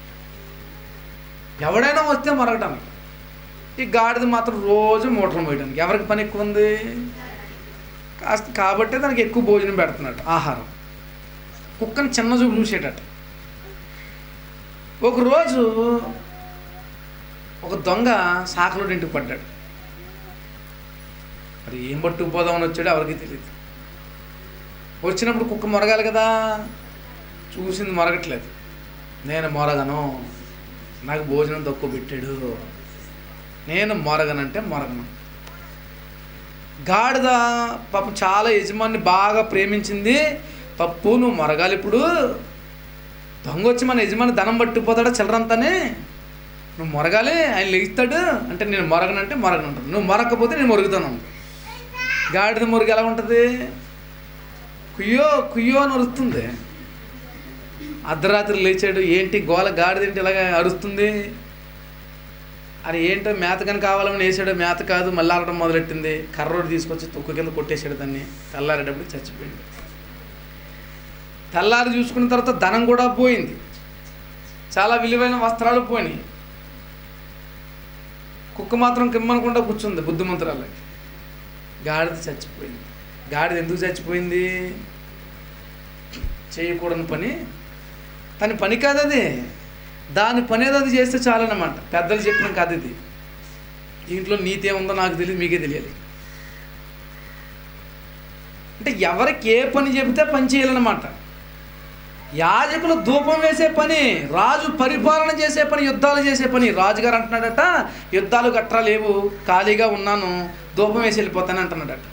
ఎవడైనా వస్తే మొరగటానికి ఈ గాడిద మాత్రం రోజు మూటలు మోయడానికి ఎవరికి పని ఎక్కువ ఉంది కాస్త కాబట్టి దానికి ఎక్కువ భోజనం పెడుతున్నాడు ఆహారం కుక్కని చిన్న చూపు చూసేటట్టు ఒకరోజు ఒక దొంగ సాకలో ఇంటికి పడ్డాడు మరి ఏం పట్టుకుపోదామని వచ్చాడో ఎవరికి తెలియదు వచ్చినప్పుడు కుక్క మొరగాలి కదా చూసింది మొరగట్లేదు నేను మొరగను నాకు భోజనం తక్కువ పెట్టాడు నేను మొరగనంటే మొరగను గాడిద పాపం చాలా యజమాన్ని బాగా ప్రేమించింది తప్పు నువ్వు మొరగాలి ఇప్పుడు దొంగ వచ్చి మన యజమాని ధనం పట్టుకుపోతాడా చిల్లరంతానే నువ్వు మొరగాలి ఆయన లెగిస్తాడు అంటే నేను మొరగనంటే మొరగనంటాను నువ్వు మొరకపోతే నేను మొరుగుతాను గాడిద మురుగు ఎలా ఉంటుంది కుయ్యో కుయ్యో అని అరుస్తుంది అర్ధరాత్రి లేచాడు ఏంటి గోల గాడిద ఏంటి ఇలాగ అరుస్తుంది అని ఏంటో మేతకని కావాలని వేసాడు మేత కాదు మళ్ళీ ఆడటం మొదలెట్టింది కర్రోడు తీసుకొచ్చి తొక్కు కింద కొట్టేశాడు దాన్ని తెల్లారేటప్పుడు చచ్చిపోయింది తెల్లారి చూసుకున్న తర్వాత ధనం కూడా పోయింది చాలా విలువైన వస్త్రాలు పోయినాయి కుక్క మాత్రం కిమ్మనకుండా కూర్చుంది బుద్ధిమంతురాలకి గాడిద చచ్చిపోయింది గాడిద ఎందుకు చచ్చిపోయింది చేయకూడని పని తన పని కాదు అది దాని పని ఏదో అది చేస్తే చాలన్నమాట పెద్దలు చెప్పిన కథ ఇది దీంట్లో నీతి ఏముందో నాకు తెలియదు మీకే తెలియాలి అంటే ఎవరికి ఏ పని చెబితే పని చేయాలన్నమాట యాజకులు ధూపం వేసే పని రాజు పరిపాలన చేసే పని యుద్ధాలు చేసే పని రాజుగారు అంటున్నాడట యుద్ధాలు గట్రా లేవు ఖాళీగా ఉన్నాను ధూపం వేసి వెళ్ళిపోతాను అంటున్నాడట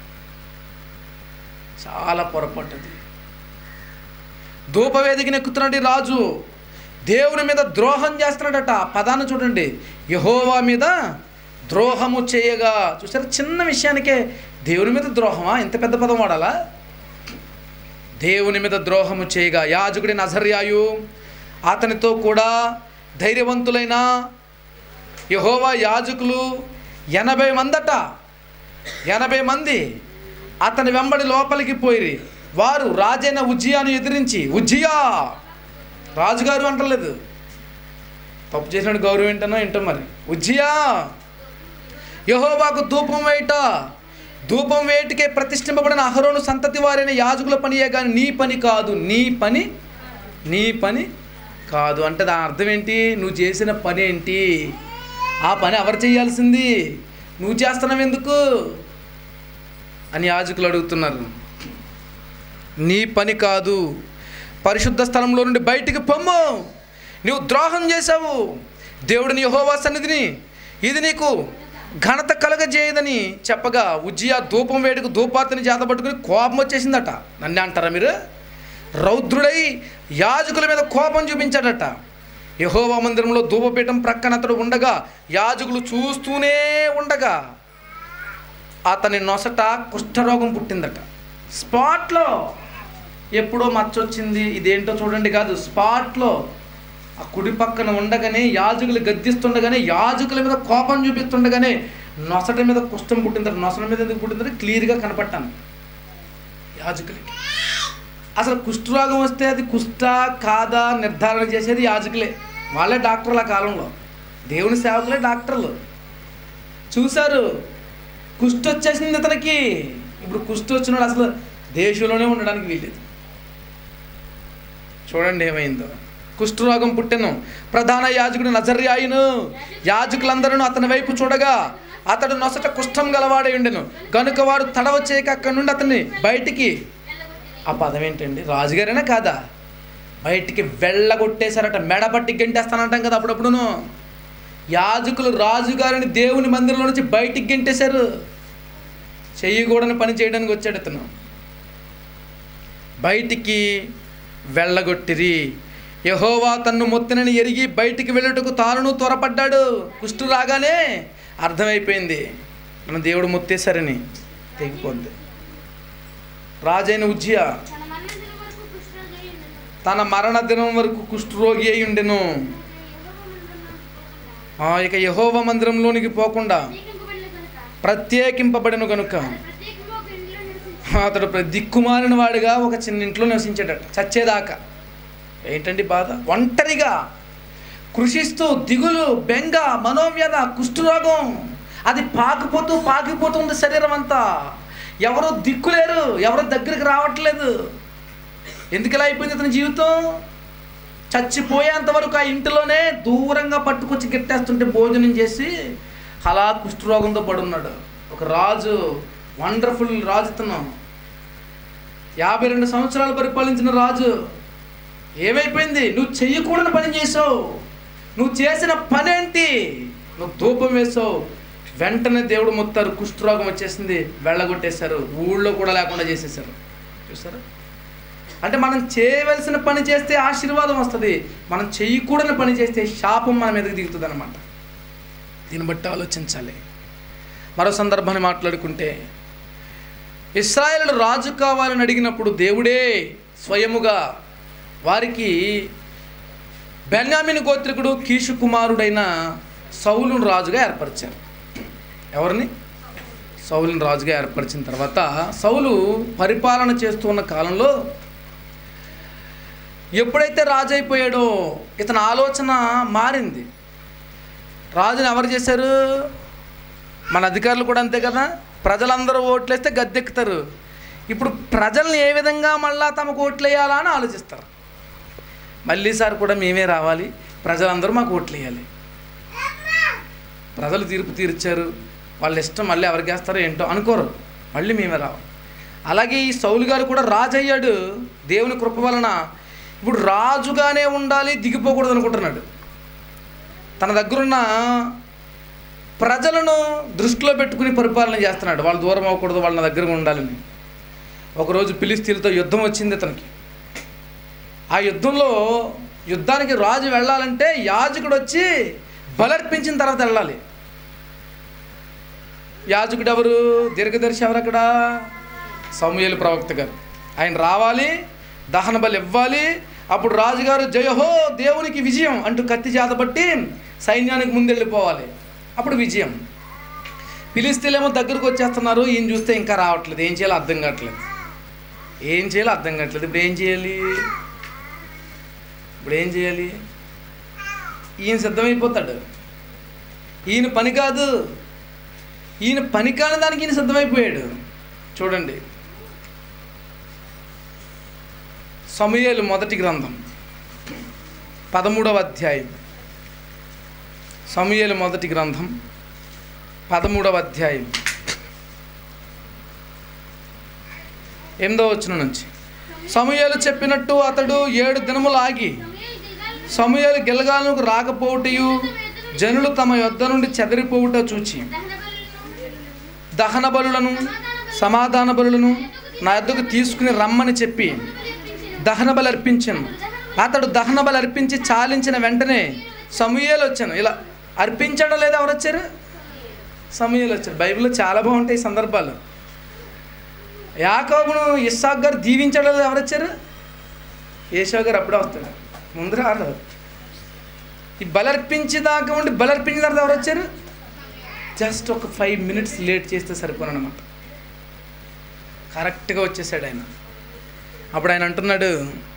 చాలా పొరపాటు అది ధూపవేదికని ఎక్కుతున్నాడు ఈ రాజు దేవుని మీద ద్రోహం చేస్తున్నాడట ఆ పదాన్ని చూడండి యహోవా మీద ద్రోహము చేయగా చూసారా చిన్న విషయానికే దేవుని మీద ద్రోహమా ఇంత పెద్ద పదం వాడాలా దేవుని మీద ద్రోహము చేయగా యాజకుడి నజర్యాయు అతనితో కూడా ధైర్యవంతులైన యహోవా యాజకులు ఎనభై మందట ఎనభై మంది అతని వెంబడి లోపలికి పోయి వారు రాజైన ఉజ్జియాను ఎదిరించి ఉజ్జియా రాజుగారు అంటలేదు తప్పు చేసినట్టు గౌరవం ఏంటనో ఏంటో మరి ఉజ్జియా యహోవాకు ధూపం వేయట ధూపం వేటికే ప్రతిష్ఠింపబడిన అహరోను సంతతి వారైన యాజకుల పనియే కానీ నీ పని కాదు నీ పని నీ పని కాదు అంటే దాని అర్థం ఏంటి నువ్వు చేసిన పని ఏంటి ఆ పని ఎవరు చేయాల్సింది నువ్వు చేస్తున్నావు ఎందుకు అని యాజకులు అడుగుతున్నారు నీ పని కాదు పరిశుద్ధ స్థలంలో నుండి బయటికి పొమ్ము నువ్వు ద్రోహం చేశావు దేవుడిని యహోవా సన్నిధిని ఇది నీకు ఘనత కలగజేయదని చెప్పగా ఉజ్జియా ధూపం వేడుకు ధూపార్తిని చేత పట్టుకుని కోపం వచ్చేసిందట నన్ను అంటారా మీరు రౌద్రుడై యాజకుల మీద కోపం చూపించాడట యహోవా మందిరంలో ధూపపీఠం ప్రక్కన అతడు ఉండగా యాజకులు చూస్తూనే ఉండగా అతని నొసట కుష్ఠరోగం పుట్టిందట స్పాట్లో ఎప్పుడో మచ్చొచ్చింది ఇదేంటో చూడండి కాదు స్పాట్లో ఆ కుడి పక్కన ఉండగానే యాజకులు గద్దిస్తుండగానే యాజకుల మీద కోపం చూపిస్తుండగానే నొసట మీద కుష్టం పుట్టిందట నొసట మీద ఎందుకు పుట్టిందంటే క్లియర్గా కనపట్టాను యాజకులకి అసలు కుష్ఠరోగం వస్తే అది కుష్ఠ కాదా నిర్ధారణ చేసేది యాజకులే వాళ్ళే డాక్టర్లు ఆ కాలంలో దేవుని సేవకులే డాక్టర్లు చూశారు కుష్టి వచ్చేసింది ఇతనికి ఇప్పుడు కుష్టి వచ్చినాడు అసలు దేశంలోనే ఉండడానికి వీలేదు చూడండి ఏమైందో కుష్ఠరోగం పుట్టెను ప్రధాన యాజకుడు నజర్యాయును యాజకులందరూ అతని వైపు చూడగా అతడు నొసట కుష్ఠం గలవాడై ఉండెను కనుక వారు తడవ చేయక అక్కడి నుండి అతన్ని బయటికి ఆ పదం ఏంటండి రాజుగారేనా కాదా బయటికి వెళ్ళగొట్టేశారట మెడపట్టి గెంటేస్తానంటాం కదా అప్పుడప్పుడును యాజకులు రాజుగారిని దేవుని మందిరంలో నుంచి బయటికి గెంటేశారు చెయ్యకూడని పని చేయడానికి వచ్చాడు ఇతను బయటికి వెళ్ళగొట్టిరి యహోవా తన్ను మొత్తనని ఎరిగి బయటికి వెళ్ళుటకు తానును త్వరపడ్డాడు కుష్టు రాగానే అర్థమైపోయింది మన దేవుడు మొత్తేశారని తెగిపోద్ది రాజైన ఉజ్జియా తన మరణ దినం వరకు కుష్ఠరోగి అయి ఉండెను. తన మరణ దినం వరకు కుష్ఠరోగి అయి ఉండెను యెహోవా మందిరమునకు పోకుండా ఆ, ఇక యహోవ మందిరంలోనికి పోకుండా ప్రత్యేకింపబడిన కనుక ప్రత్యేకింపబడిన కనుక ప్రత్యేకంగా ఒక ఇంటిలో నివసించి అతడు ప్ర- దిక్కుమాలిన వాడిగా ఒక చిన్న ఇంట్లో నివసించాడట చచ్చేదాకా ఏంటండి బాధ ఒంటరిగా కృషిస్తూ దిగులు బెంగ మనోవ్యధ కుష్ఠరోగం అది పాకిపోతూ పాకిపోతుంది శరీరం అంతా ఎవరు దిక్కులేరు ఎవరు దగ్గరికి రావట్లేదు ఎందుకు ఇలా అయిపోయింది అతని జీవితం చచ్చిపోయేంత వరకు ఆ ఇంటిలోనే దూరంగా పట్టుకొచ్చి గిట్టేస్తుంటే భోజనం చేసి అలా కుష్ఠరోగంతో పడున్నాడు ఒక రాజు వండర్ఫుల్ రాజు ఇతను యాభై రెండు సంవత్సరాలు పరిపాలించిన రాజు ఏమైపోయింది నువ్వు చెయ్యకూడని పని చేసావు నువ్వు చేసిన పని ఏంటి నువ్వు ధూపం వేసావు వెంటనే దేవుడు మొత్తారు కుష్ఠరోగం వచ్చేసింది వెళ్ళగొట్టేశారు ఊళ్ళో కూడా లేకుండా చేసేసారు చూసారా అంటే మనం చేయవలసిన పని చేస్తే ఆశీర్వాదం వస్తుంది మనం చేయకూడని పని చేస్తే శాపం మన మీదకి దిగుతుంది అనమాట దీన్ని బట్టి ఆలోచించాలి మరో సందర్భాన్ని మాట్లాడుకుంటే ఇస్రాయేలు రాజు కావాలని అడిగినప్పుడు దేవుడే స్వయముగా వారికి బెన్యామిన్ గోత్రికుడు కీషు కుమారుడైన సౌలును రాజుగా ఏర్పరిచారు ఎవరిని సౌలుని రాజుగా ఏర్పరిచిన తర్వాత సౌలు పరిపాలన చేస్తూ ఉన్న కాలంలో ఎప్పుడైతే రాజు అయిపోయాడో ఇతని ఆలోచన మారింది రాజుని ఎవరు చేశారు మన అధికారులు కూడా అంతే కదా ప్రజలందరూ ఓట్లేస్తే గద్దెక్కుతారు ఇప్పుడు ప్రజల్ని ఏ విధంగా మళ్ళా తమకు ఓట్లేయాలా అని ఆలోచిస్తారు మళ్ళీ సార్ కూడా మేమే రావాలి ప్రజలందరూ మాకు ఓట్లు వేయాలి ప్రజలు తీర్పు తీర్చారు వాళ్ళ ఇష్టం మళ్ళీ ఎవరికి వేస్తారో ఏంటో అనుకోరు మళ్ళీ మేమే రావాలి అలాగే ఈ సౌలు గారు కూడా రాజు అయ్యాడు దేవుని కృప వలన ఇప్పుడు రాజుగానే ఉండాలి దిగిపోకూడదు అనుకుంటున్నాడు తన దగ్గరున్న ప్రజలను దృష్టిలో పెట్టుకుని పరిపాలన చేస్తున్నాడు వాళ్ళు దూరం అవ్వకూడదు వాళ్ళ దగ్గర ఉండాలని ఒకరోజు పిలిస్తీన్లతో యుద్ధం వచ్చింది అతనికి ఆ యుద్ధంలో యుద్ధానికి రాజు వెళ్ళాలంటే యాజకుడు వచ్చి బలర్పించిన తర్వాత వెళ్ళాలి యాజకుడు ఎవరు దీర్ఘదర్శి ఎవరు అక్కడ సమూయేలు ప్రవక్త గారు ఆయన రావాలి దహన బలి ఇవ్వాలి అప్పుడు రాజుగారు జయహో దేవునికి విజయం అంటూ కత్తి చేతబట్టి సైన్యానికి ముందెళ్ళిపోవాలి అప్పుడు విజయం పిలిస్తేలేమో దగ్గరకు వచ్చేస్తున్నారు ఈయన చూస్తే ఇంకా రావట్లేదు ఏం చేయాలో అర్థం కావట్లేదు ఏం చేయాలో అర్థం కావట్లేదు ఇప్పుడు ఏం చేయాలి ఇప్పుడు ఏం చేయాలి ఈయన సిద్ధమైపోతాడు ఈయన పని కాదు ఈయన పని కాని దానికి ఈయన సిద్ధమైపోయాడు చూడండి సమూయేలు మొదటి గ్రంథం పదమూడవ అధ్యాయం సమూయేలు మొదటి గ్రంథం పదమూడవ అధ్యాయం ఎనిమిదవ వచ్చిన నుంచి సమూయేలు చెప్పినట్టు అతడు ఏడు దినములు ఆగి సమూయేలు గిల్గాలును సమూయేలు గిలగాలకు రాకపోవటయు జనులు తమ యొద్ద నుండి చెదరిపోవుట చూచి దహన బలులను దహన బలులను సమాధాన బలులను నా యొద్దకు తీసుకుని రమ్మని చెప్పి బలి అర్పించెను. దహన బలి అర్పించాను అతడు దహన బలి అర్పించి చాలించిన వెంటనే సమూయేలు వచ్చాను ఇలా అర్పించడం లేదా ఎవరు వచ్చారు సమూయేలు వచ్చారు బైబిల్లో చాలా బాగుంటాయి ఈ సందర్భాలు యాకోబును ఇస్సాక్ గారు దీవించడం లేదా ఎవరు వచ్చారు ఏషో గారు అప్పుడే వస్తాడు ముందు రారు ఈ బలర్పించేదాకా ఉండి బలర్పించిన తర్వాత ఎవరు వచ్చారు జస్ట్ ఒక ఫైవ్ మినిట్స్ లేట్ చేస్తే సరిపోనమాట కరెక్ట్గా వచ్చేసాడు ఆయన అప్పుడు ఆయన అంటున్నాడు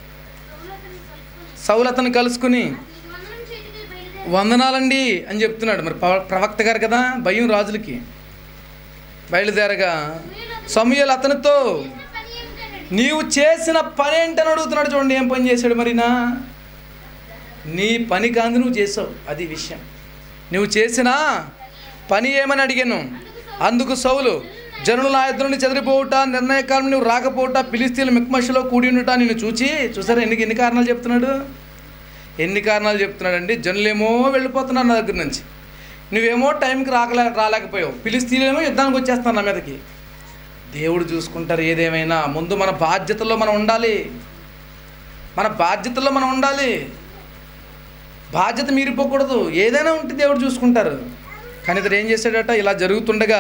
సౌలు అతను కలుసుకుని వందనం చేతికి బయలుదేరి వందనాలండి అని చెప్తున్నాడు మరి ప్రవ- ప్రవక్త గారు కదా భయం రాజులకి బయలుదేరగా సమూయేలు అతనితో చేసిన పని ఏమిటన్నాడు నీవు చేసిన పని ఏంటని అడుగుతున్నాడు చూడండి ఏం పని చేశాడు మరినా నీ పని కాంది నువ్వు చేసావు అది విషయం నువ్వు చేసిన పని ఏమని అడిగాను అందుకు సౌలు జనులు నా ఇద్దరు నుండి చెదిరిపోవుట నిర్ణయకాలం నువ్వు రాకపోవుట పిలిస్తీన్ల మిక్మషలో కూడి ఉండుట నిన్ను చూచి చూసారా ఎన్ని ఎన్ని కారణాలు చెప్తున్నాడు ఎన్ని కారణాలు చెప్తున్నాడండి జనులేమో వెళ్ళిపోతున్నారు నా దగ్గర నుంచి నువ్వేమో టైంకి రాకలే రాలేకపోయావు పిలిస్తీనేమో యుద్ధానికి వచ్చేస్తున్నారు నా మీదకి దేవుడు చూసుకుంటారు ఏదేమైనా ముందు మన బాధ్యతల్లో మనం ఉండాలి మన బాధ్యతల్లో మనం ఉండాలి బాధ్యత మీరిపోకూడదు ఏదైనా ఉంటే దేవుడు చూసుకుంటారు కానీ ఇతడు ఏం చేశాడట ఇలా జరుగుతుండగా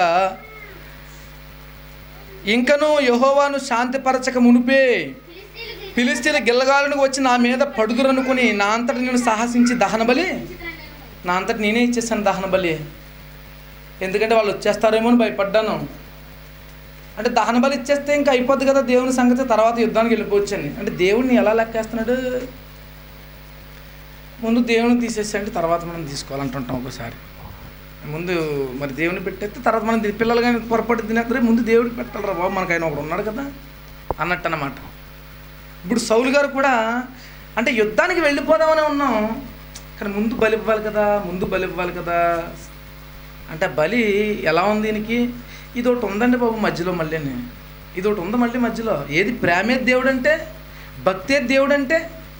ఇంకను యహోవాను శాంతిపరచక మునిపే ఫిలిస్తీన్లు ఫిలిస్తీన్ల గిల్లగాలను వచ్చి నా మీద పడుదురనుకుని నా అంతటి నేను సాహసించి దహన బలి గెలిచినాను. నా అంతటి నేనే ఇచ్చేసాను దహన బలి ఎందుకంటే వాళ్ళు వచ్చేస్తారేమో అని భయపడ్డాను అంటే దహన బలి ఇచ్చేస్తే ఇంకా అయిపోద్ది కదా దేవుని సంగతి తర్వాత యుద్ధానికి వెళ్ళిపోవచ్చు అని అంటే దేవుడిని ఎలా లెక్కేస్తున్నాడు ముందు దేవుని తీసేసి తర్వాత మనం తీసుకోవాలంటుంటాం ఒకసారి ముందు మరి దేవుని పెట్టేస్తే తర్వాత మనం తి- పిల్లలు కానీ పొరపాటు తినేస్తే ముందు దేవుడికి పెట్టాలరా బాబు మనకు ఆయన ఒకడు ఉన్నాడు కదా అన్నట్టు అన్నమాట ఇప్పుడు సౌలు గారు కూడా అంటే యుద్ధానికి వెళ్ళిపోదామని ఉన్నాం కానీ ముందు బలి ఇవ్వాలి కదా ముందు బలి ఇవ్వాలి కదా అంటే బలి ఎలా ఉంది దీనికి ఇది ఒకటి ఉందండి బాబు మధ్యలో మళ్ళీని ఇది ఒకటి ఉంది మళ్ళీ మధ్యలో ఏది ప్రేమే దేవుడు అంటే భక్తే దేవుడు అంటే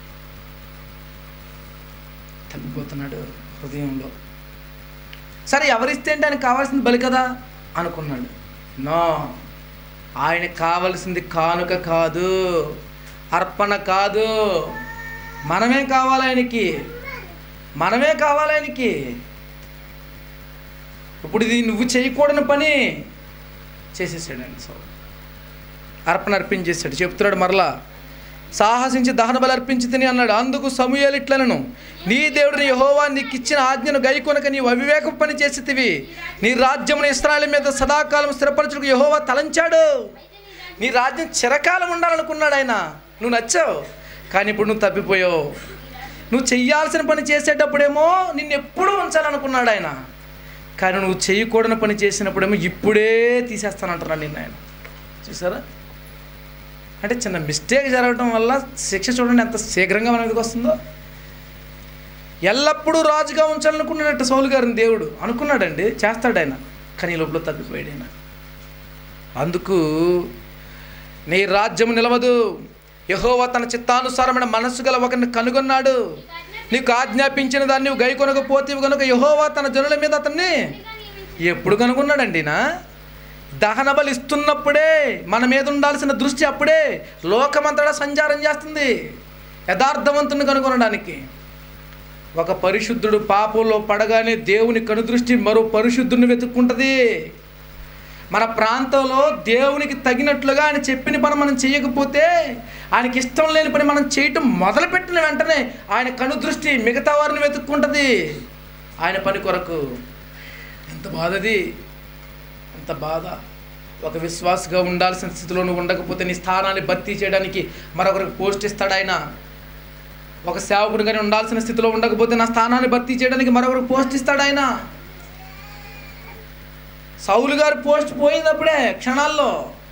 తగ్గిపోతున్నాడు హృదయంలో సరే ఎవరిస్తే అంటే ఆయనకు కావాల్సింది బలి కదా అనుకున్నాడు నో ఆయనకు కావాల్సింది కానుక కాదు అర్పణ కాదు మనమే కావాలి ఆయనకి మనమే కావాలి ఆయనకి ఇప్పుడు ఇది నువ్వు చేయకూడని పని చేసేసాడండి సో అర్పణ అర్పించేశాడు చెప్తున్నాడు మరలా సాహసించి దహన బలి అర్పించి తిని అన్నాడు అందుకు సమూయేలు ఇట్లనను నీ దేవుడిని యహోవా నీకు ఇచ్చిన ఆజ్ఞను గైకొనక నీవు అవివేకం పని చేసితివి నీ రాజ్యమును ఇస్రాయల్ మీద సదాకాలం స్థిరపరచుకు యహోవా తలంచాడు నీ రాజ్యం చిరకాలం ఉండాలనుకున్నాడు ఆయన నువ్వు నచ్చావు కానీ ఇప్పుడు నువ్వు తప్పిపోయావు నువ్వు చెయ్యాల్సిన పని చేసేటప్పుడేమో నిన్ను ఎప్పుడూ ఉంచాలనుకున్నాడు ఆయన కానీ నువ్వు చేయకూడని పని చేసినప్పుడేమో ఇప్పుడే తీసేస్తానంటున్నాడు నిన్న ఆయన చూసారా అంటే చిన్న మిస్టేక్ జరగడం వల్ల శిక్ష చూడండి ఎంత శీఘ్రంగా మన మీదకి వస్తుందో ఎల్లప్పుడూ రాజుగా ఉంచాలనుకున్నట్టు సౌలు గారిని దేవుడు అనుకున్నాడండి చేస్తాడు ఆయన కానీ ఈ లోపల తప్పిపోయాడు ఆయన అందుకు నీ రాజ్యం నిలవదు యహోవా తన చిత్తానుసారమైన మనస్సు గల ఒకరిని కనుగొన్నాడు నీకు ఆజ్ఞాపించిన దాన్ని నువ్వు గై కొనకపోతే కనుక యహోవా తన జనుల మీద అతన్ని ఎప్పుడు కనుగొన్నాడండి నా దహన బలి ఇస్తున్నప్పుడే మన మీద ఉండాల్సిన దృష్టి అప్పుడే లోకమంతటా సంచారం చేస్తుంది యథార్థవంతుని కనుగొనడానికి ఒక పరిశుద్ధుడు పాపంలో పడగానే దేవుని కనుదృష్టి మరో పరిశుద్ధుని వెతుక్కుంటుంది మన ప్రాంతంలో దేవునికి తగినట్లుగా ఆయన చెప్పిన పని మనం చేయకపోతే ఆయనకి ఇష్టం లేని పని మనం చేయటం మొదలుపెట్టిన వెంటనే ఆయన కనుదృష్టి మిగతా వారిని వెతుక్కుంటుంది ఆయన పని కొరకు ఎంత బాధది ఎంత బాధ ఒక విశ్వాసగా ఉండాల్సిన స్థితిలో నువ్వు ఉండకపోతే నీ స్థానాన్ని భర్తీ చేయడానికి మరొకరికి పోస్ట్ ఇస్తాడు ఆయన ఒక సేవకుడిగానే ఉండాల్సిన స్థితిలో ఉండకపోతే నా స్థానాన్ని భర్తీ చేయడానికి మరొకరికి పోస్ట్ ఇస్తాడు ఆయన సౌలు గారు పోస్ట్ పోయినప్పుడే క్షణాల్లో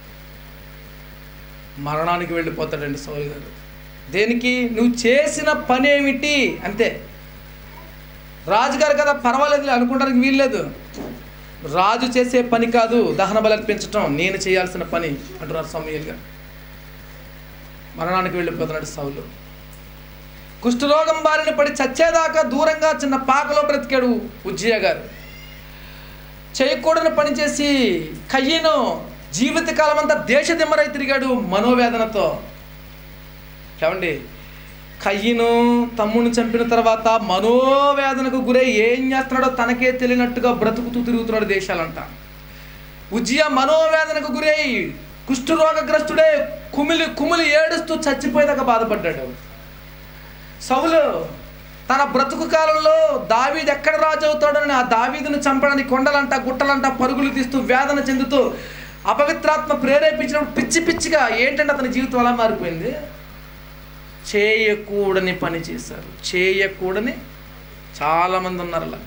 మరణానికి వెళ్ళిపోతాడండి సౌలు గారు దేనికి నువ్వు చేసిన పని ఏమిటి అంతే రాజుగారు కదా పర్వాలేదు అనుకోవడానికి వీల్లేదు రాజు చేసే పని కాదు దహన బలి అర్పించటం నేను చేయాల్సిన పని అంటున్నారు సమయల్ గారు మరణానికి వెళ్ళిపోతున్నాడు సౌలు కుష్ఠరోగం బారిన పడి చచ్చేదాకా దూరంగా చిన్న పాకలో బ్రతికాడు ఉజ్జయ గారు చేయకూడని పని చేసి కయ్యను జీవితకాలం అంతా దేశదిమ్మరై తిరిగాడు మనోవేదనతో ఏమండి కయ్యను తమ్ముడిని చంపిన తర్వాత మనోవేదనకు గురై ఏం చేస్తున్నాడో తనకే తెలియనట్టుగా బ్రతుకుతూ తిరుగుతున్నాడు దేశాలంట ఉజ్జయ మనోవేదనకు గురై కుష్ఠరోగగ్రస్తుడే కుమిలి కుమిలి ఏడుస్తూ చచ్చిపోయేదాకా బాధపడ్డాడు సౌలు తన బ్రతుకు కాలంలో దావీదు ఎక్కడ రాజు అవుతాడని ఆ దావీదును చంపడానికి కొండలంట గుట్టలంట పరుగులు తీస్తూ వేదన చెందుతూ అపవిత్రాత్మ ప్రేరేపించినప్పుడు పిచ్చి పిచ్చిగా ఏంటంటే అతని జీవితం అలా మారిపోయింది చేయకూడని పని చేశారు చేయకూడని చాలామంది ఉన్నారు అలా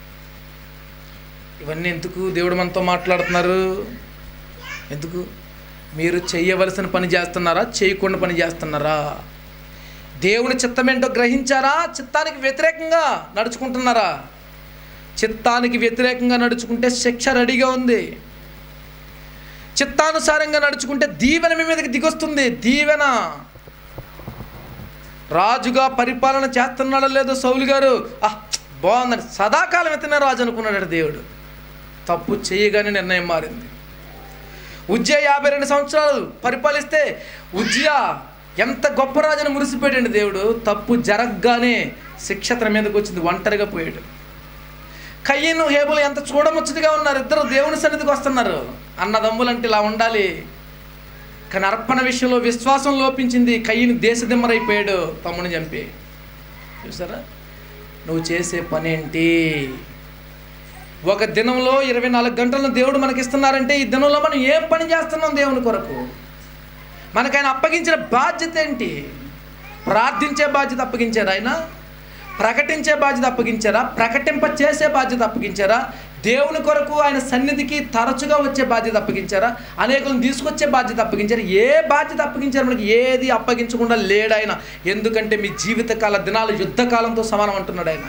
ఇవన్నీ ఎందుకు దేవుడు మనతో మాట్లాడుతున్నారు ఎందుకు మీరు చేయవలసిన పని చేస్తున్నారా చేయకుండా పని చేస్తున్నారా దేవుని చిత్తం ఏంటో గ్రహించారా చిత్తానికి వ్యతిరేకంగా నడుచుకుంటున్నారా చిత్తానికి వ్యతిరేకంగా నడుచుకుంటే శిక్ష రెడీగా ఉంది చిత్తానుసారంగా నడుచుకుంటే దీవెన మీ మీదకి దిగొస్తుంది దీవెన రాజుగా పరిపాలన చేస్తున్నాడో లేదో సౌలు గారు ఆహ్, బాగుందని సదాకాలం ఎత్తిన రాజు అనుకున్నాడు దేవుడు తప్పు చేయగానే నిర్ణయం మారింది ఉజ్జయ యాభై రెండు సంవత్సరాలు పరిపాలిస్తే ఉజ్జయ ఎంత గొప్ప రాజుని మురిసిపోయాడండి దేవుడు తప్పు జరగగానే శిక్ష తన మీదకి వచ్చింది ఒంటరిగా పోయాడు కయ్యను హేబులు ఎంత చూడముచ్చటిగా ఉన్నారు ఇద్దరు దేవుని సన్నిధికి వస్తున్నారు అన్నదమ్ములంటే ఇలా ఉండాలి కానీ అర్పణ విషయంలో విశ్వాసం లోపించింది కయ్యని దేశదిమ్మరైపోయాడు తమ్ముని చంపి చూసారా నువ్వు చేసే పని ఏంటి ఒక దినంలో ఇరవై నాలుగు గంటలను దేవుడు మనకిస్తున్నారంటే ఈ దినంలో మనం ఏం పని చేస్తున్నాం దేవుని కొరకు మనకు ఆయన అప్పగించిన బాధ్యత ఏంటి ప్రార్థించే బాధ్యత అప్పగించారా ఆయన ప్రకటించే బాధ్యత అప్పగించారా ప్రకటింప చేసే బాధ్యత అప్పగించారా దేవుని కొరకు ఆయన సన్నిధికి తరచుగా వచ్చే బాధ్యత అప్పగించారా అనేకులను తీసుకొచ్చే బాధ్యత అప్పగించారా ఏ బాధ్యత అప్పగించారు మనకి ఏది అప్పగించకుండా లేడు ఆయన ఎందుకంటే మీ జీవితకాల దినాలు యుద్ధకాలంతో సమానం అంటున్నాడు ఆయన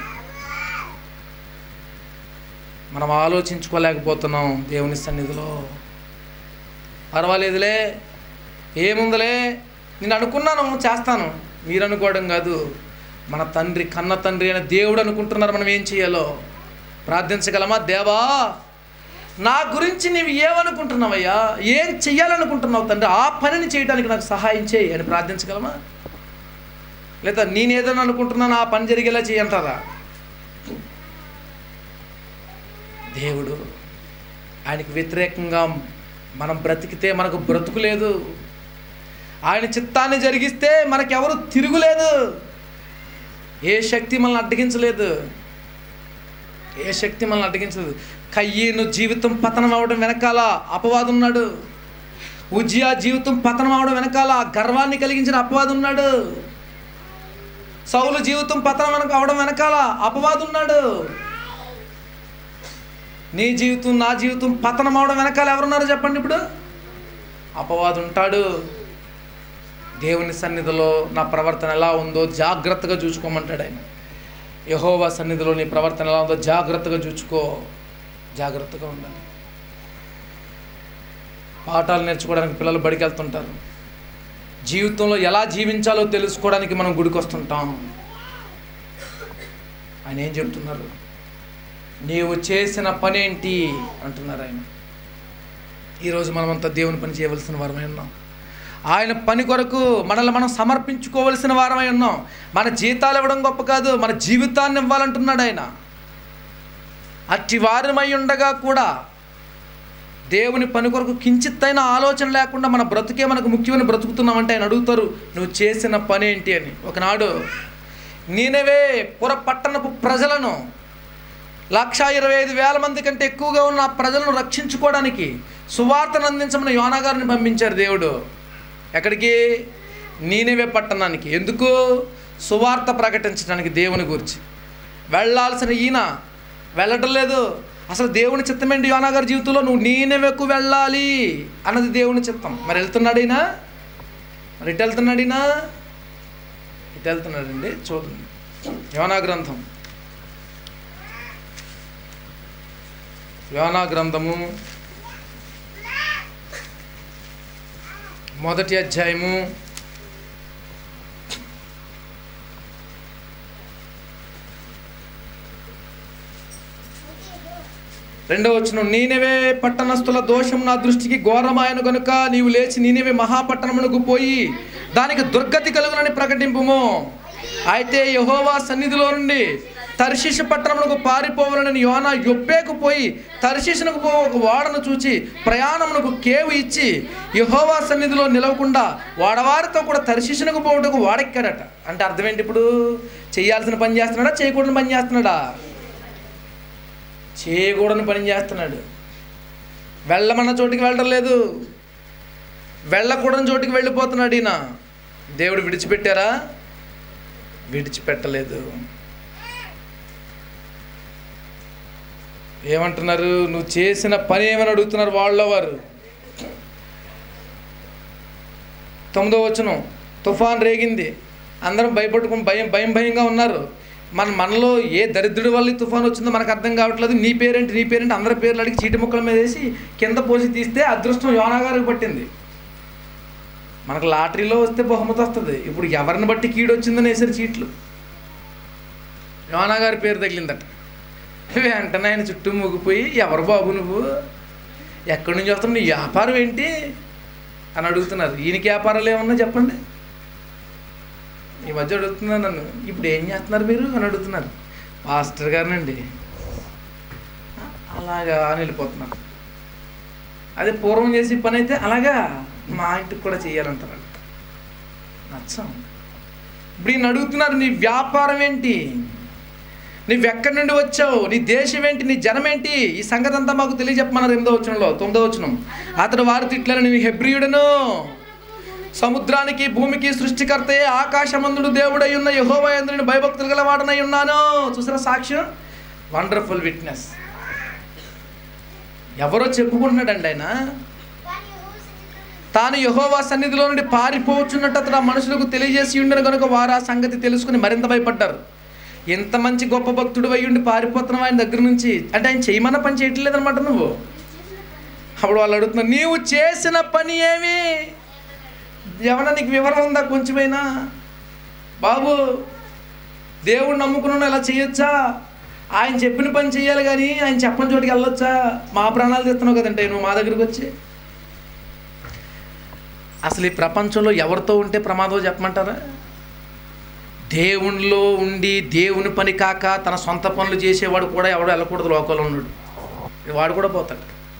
మనం ఆలోచించుకోలేకపోతున్నాం దేవుని సన్నిధిలో పర్వాలేదులే ఏముందిలే నేను అనుకున్నాను చేస్తాను మీరు అనుకోవడం కాదు మన తండ్రి కన్న తండ్రి అయిన దేవుడు అనుకుంటున్నారు మనం ఏం చేయాలో ప్రార్థించగలమా దేవా నా గురించి నీవు ఏమనుకుంటున్నావయ్యా ఏం చెయ్యాలనుకుంటున్నావు తండ్రి ఆ పనిని చేయడానికి నాకు సహాయం చేయి అని ప్రార్థించగలమా లేదా నేనేదైనా అనుకుంటున్నాను ఆ పని జరిగేలా చేయంటారా దేవుడు ఆయనకు వ్యతిరేకంగా మనం బ్రతికితే మనకు బ్రతుకు లేదు ఆయన చిత్తాన్ని జరిగిస్తే మనకెవరు తిరుగులేదు ఏ శక్తి మనల్ని అడ్డగించలేదు ఏ శక్తి మనల్ని అడ్డగించలేదు కయ్యను జీవితం పతనం అవడం వెనకాల అపవాదం ఉన్నాడు ఉజ్జియా జీవితం పతనం అవడం వెనకాల గర్వాన్ని కలిగించిన అపవాదం ఉన్నాడు సౌలు జీవితం పతనం వెనక అవడం వెనకాల అపవాదం ఉన్నాడు నీ జీవితం నా జీవితం పతనం అవడం వెనకాల ఎవరున్నారో చెప్పండి ఇప్పుడు అపవాదు ఉంటాడు దేవుని సన్నిధిలో నా ప్రవర్తన ఎలా ఉందో జాగ్రత్తగా చూసుకోమంటాడు ఆయన యహోవా సన్నిధిలో నీ ప్రవర్తన ఎలా ఉందో జాగ్రత్తగా చూసుకో జాగ్రత్తగా ఉండాలి పాఠాలు నేర్చుకోవడానికి పిల్లలు బడికి వెళ్తుంటారు జీవితంలో ఎలా జీవించాలో తెలుసుకోవడానికి మనం గుడికి వస్తుంటాం ఆయన ఏం చెప్తున్నారు నీవు చేసిన పని ఏంటి అంటున్నారు ఆయన ఈరోజు మనమంతా దేవుని పని చేయవలసిన వారమై ఉన్నాం ఆయన పని కొరకు మనల్ని మనం సమర్పించుకోవలసిన వారమై ఉన్నాం మన జీతాలు ఇవ్వడం గొప్ప కాదు మన జీవితాన్ని ఇవ్వాలంటున్నాడు ఆయన అట్టి వారమై ఉండగా కూడా దేవుని పని కొరకు కించిత్తైన ఆలోచన లేకుండా మన బ్రతుకే మనకు ముఖ్యమని బ్రతుకుతున్నామంటే ఆయన అడుగుతారు నువ్వు చేసిన పని ఏంటి అని ఒకనాడు నేనవే పుర పట్టణపు ప్రజలను లక్ష ఇరవై ఐదు వేల మంది కంటే ఎక్కువగా ఉన్న ఆ ప్రజలను రక్షించుకోవడానికి సువార్తను అందించమని యోనా గారిని పంపించారు దేవుడు ఎక్కడికి నీనేవే పట్టణానికి ఎందుకు సువార్త ప్రకటించడానికి దేవుని గురించి వెళ్ళాల్సిన ఈయన వెళ్ళటం లేదు అసలు దేవుని చిత్తం ఏంటి యోనా గారి జీవితంలో నువ్వు నీనెవెకు వెళ్ళాలి అన్నది దేవుని చిత్తం మరి వెళ్తున్నాడు ఈయన మరి ఇటు వెళ్తున్నాడు ఈయన ఇటు వెళ్తున్నాడండి చూడండి యోనా గ్రంథం యోనా గ్రంథము మొదటి అధ్యాయము రెండవ వచ్చిన నీనవే పట్టణస్థుల దోషం నా దృష్టికి ఘోరమాయను గనుక నీవు లేచి నీనవే మహాపట్టణమునకు పోయి దానికి దుర్గతి కలుగునని ప్రకటింపుము అయితే యహోవా సన్నిధిలో నుండి తర్శిష పట్టణమునకు పారిపోవాలని యోనా యొప్పేకు పోయి తర్శిషునకు పో ఒక వాడను చూచి ప్రయాణమునకు కేవు ఇచ్చి యహోవా సన్నిధిలో నిలవకుండా వాడవారితో కూడా తర్శిషునకు పోవటకు వాడెక్కాడట అంటే అర్థం ఏంటి ఇప్పుడు చేయాల్సిన పని చేస్తున్నాడా చేయకూడని పని చేస్తున్నాడా చేయకూడని పని చేస్తున్నాడు వెళ్ళమన్న చోటికి వెళ్ళడం లేదు వెళ్ళకూడని చోటికి వెళ్ళిపోతున్నాడు ఈయన దేవుడు విడిచిపెట్టారా విడిచిపెట్టలేదు ఏమంటున్నారు నువ్వు చేసిన పని ఏమని అడుగుతున్నారు వాళ్ళ వారు తొమ్మిదో వచనం తుఫాన్ రేగింది అందరం భయపడుకుని భయం భయం భయంగా ఉన్నారు మన మనలో ఏ దరిద్రుడి వల్ల ఈ తుఫాన్ వచ్చిందో మనకు అర్థం కావట్లేదు నీ పేరేంటి నీ పేరేంటి అందరి పేర్లు అడిగి చీటి ముక్కల మీద వేసి కింద పోసి తీస్తే అదృష్టం యోనా గారికి పట్టింది మనకు లాటరీలో వస్తే బహుమతి వస్తుంది ఇప్పుడు ఎవరిని బట్టి కీడు వచ్చిందని వేసారు చీట్లు యోనా గారి పేరు తగిలిందట వెంటనే ఆయన చుట్టూ ముగిపోయి ఎవరు బాబు నువ్వు ఎక్కడి నుంచి వస్తావు నీ వ్యాపారం ఏంటి అని అడుగుతున్నారు ఈయనకి వ్యాపారాలు ఏమన్నా చెప్పండి ఈ మధ్య అడుగుతున్నారు నన్ను ఇప్పుడు ఏం చేస్తున్నారు మీరు అని అడుగుతున్నారు మాస్టర్ గారినండి అలాగా అని వెళ్ళిపోతున్నారు అదే పూర్వం చేసే పని అయితే అలాగా మా ఇంటికి కూడా చేయాలంటారు నచ్చం ఇప్పుడు ఈయన అడుగుతున్నారు నీ వ్యాపారం ఏంటి నువ్వెక్కడి నుండి వచ్చావు నీ దేశం ఏంటి నీ జనం ఏంటి ఈ సంగతి అంతా మాకు తెలియజెప్పమన్నారు ఎనిమిదో వచనంలో తొమ్మిదో వచనం అతడు వారి తిట్లను నువ్వు హెబ్రియుడను సముద్రానికి భూమికి సృష్టికర్తే ఆకాశమందుడు దేవుడై ఉన్న యహోవయందుని భయభక్తులు గల వాడనై ఉన్నాను చూసారా సాక్ష్యం వండర్ఫుల్ విట్నెస్ ఎవరో చెప్పుకుంటున్నాడండి ఆయన తాను యహోవా సన్నిధిలో నుండి పారిపోవచ్చున్నట్టు అతడు ఆ మనుషులకు తెలియజేసి ఉండను కనుక వారు ఆ సంగతి తెలుసుకుని మరింత భయపడ్డారు ఎంత మంచి గొప్ప భక్తుడు అయి ఉండి పారిపోతున్నావు ఆయన దగ్గర నుంచి అంటే ఆయన చేయమన్న పని చేయట్లేదు అనమాట నువ్వు అప్పుడు వాళ్ళు అడుగుతున్నారు నీవు చేసిన పని ఏమి ఏమన్నా నీకు వివరం ఉందా కొంచెమైనా బాబు దేవుడు నమ్ముకున్న ఇలా చేయొచ్చా ఆయన చెప్పిన పని చేయాలి కానీ ఆయన చెప్పని చోటికి వెళ్ళొచ్చా మా ప్రాణాలు తెస్తున్నావు కదంటే నువ్వు మా దగ్గరికి వచ్చి అసలు ఈ ప్రపంచంలో ఎవరితో ఉంటే ప్రమాదం చెప్పమంటారా దేవునిలో ఉండి దేవుని పని కాక తన సొంత పనులు చేసేవాడు కూడా ఎవడు వెళ్ళకూడదు లోకంలో ఉన్నాడు వాడు కూడా పోతాడు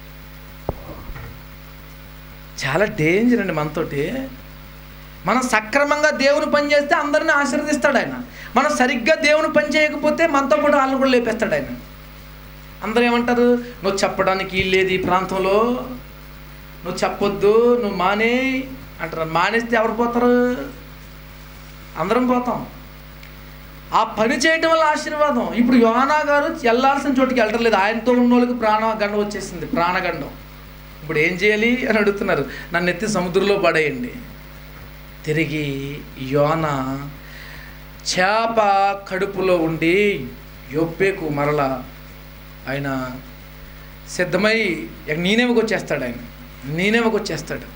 చాలా డేంజర్ అండి మనతోటి మనం సక్రమంగా దేవుని పని చేస్తే అందరిని ఆశీర్వదిస్తాడు ఆయన మనం సరిగ్గా దేవుని పని చేయకపోతే మనతో కూడా వాళ్ళని కూడా లేపేస్తాడు ఆయన అందరూ ఏమంటారు నువ్వు చెప్పడానికి లేదు ఈ ప్రాంతంలో నువ్వు చెప్పొద్దు నువ్వు మానే అంటారు మానేస్తే ఎవరు పోతారు అందరం పోతాం ఆ పని చేయటం వల్ల ఆశీర్వాదం ఇప్పుడు యోనా గారు వెళ్ళాల్సిన చోటుకి వెళ్ళట్లేదు ఆయనతో ఉన్న వాళ్ళకి ప్రాణగండం వచ్చేసింది ప్రాణగండం ఇప్పుడు ఏం చేయాలి అని అడుగుతున్నారు నన్ను ఎత్తి సముద్రంలో పడేయండి తిరిగి యోన చేప కడుపులో ఉండి యొప్పేకు మరల ఆయన సిద్ధమై నేనేమకి వచ్చేస్తాడు ఆయన నేనేమకి వచ్చేస్తాడు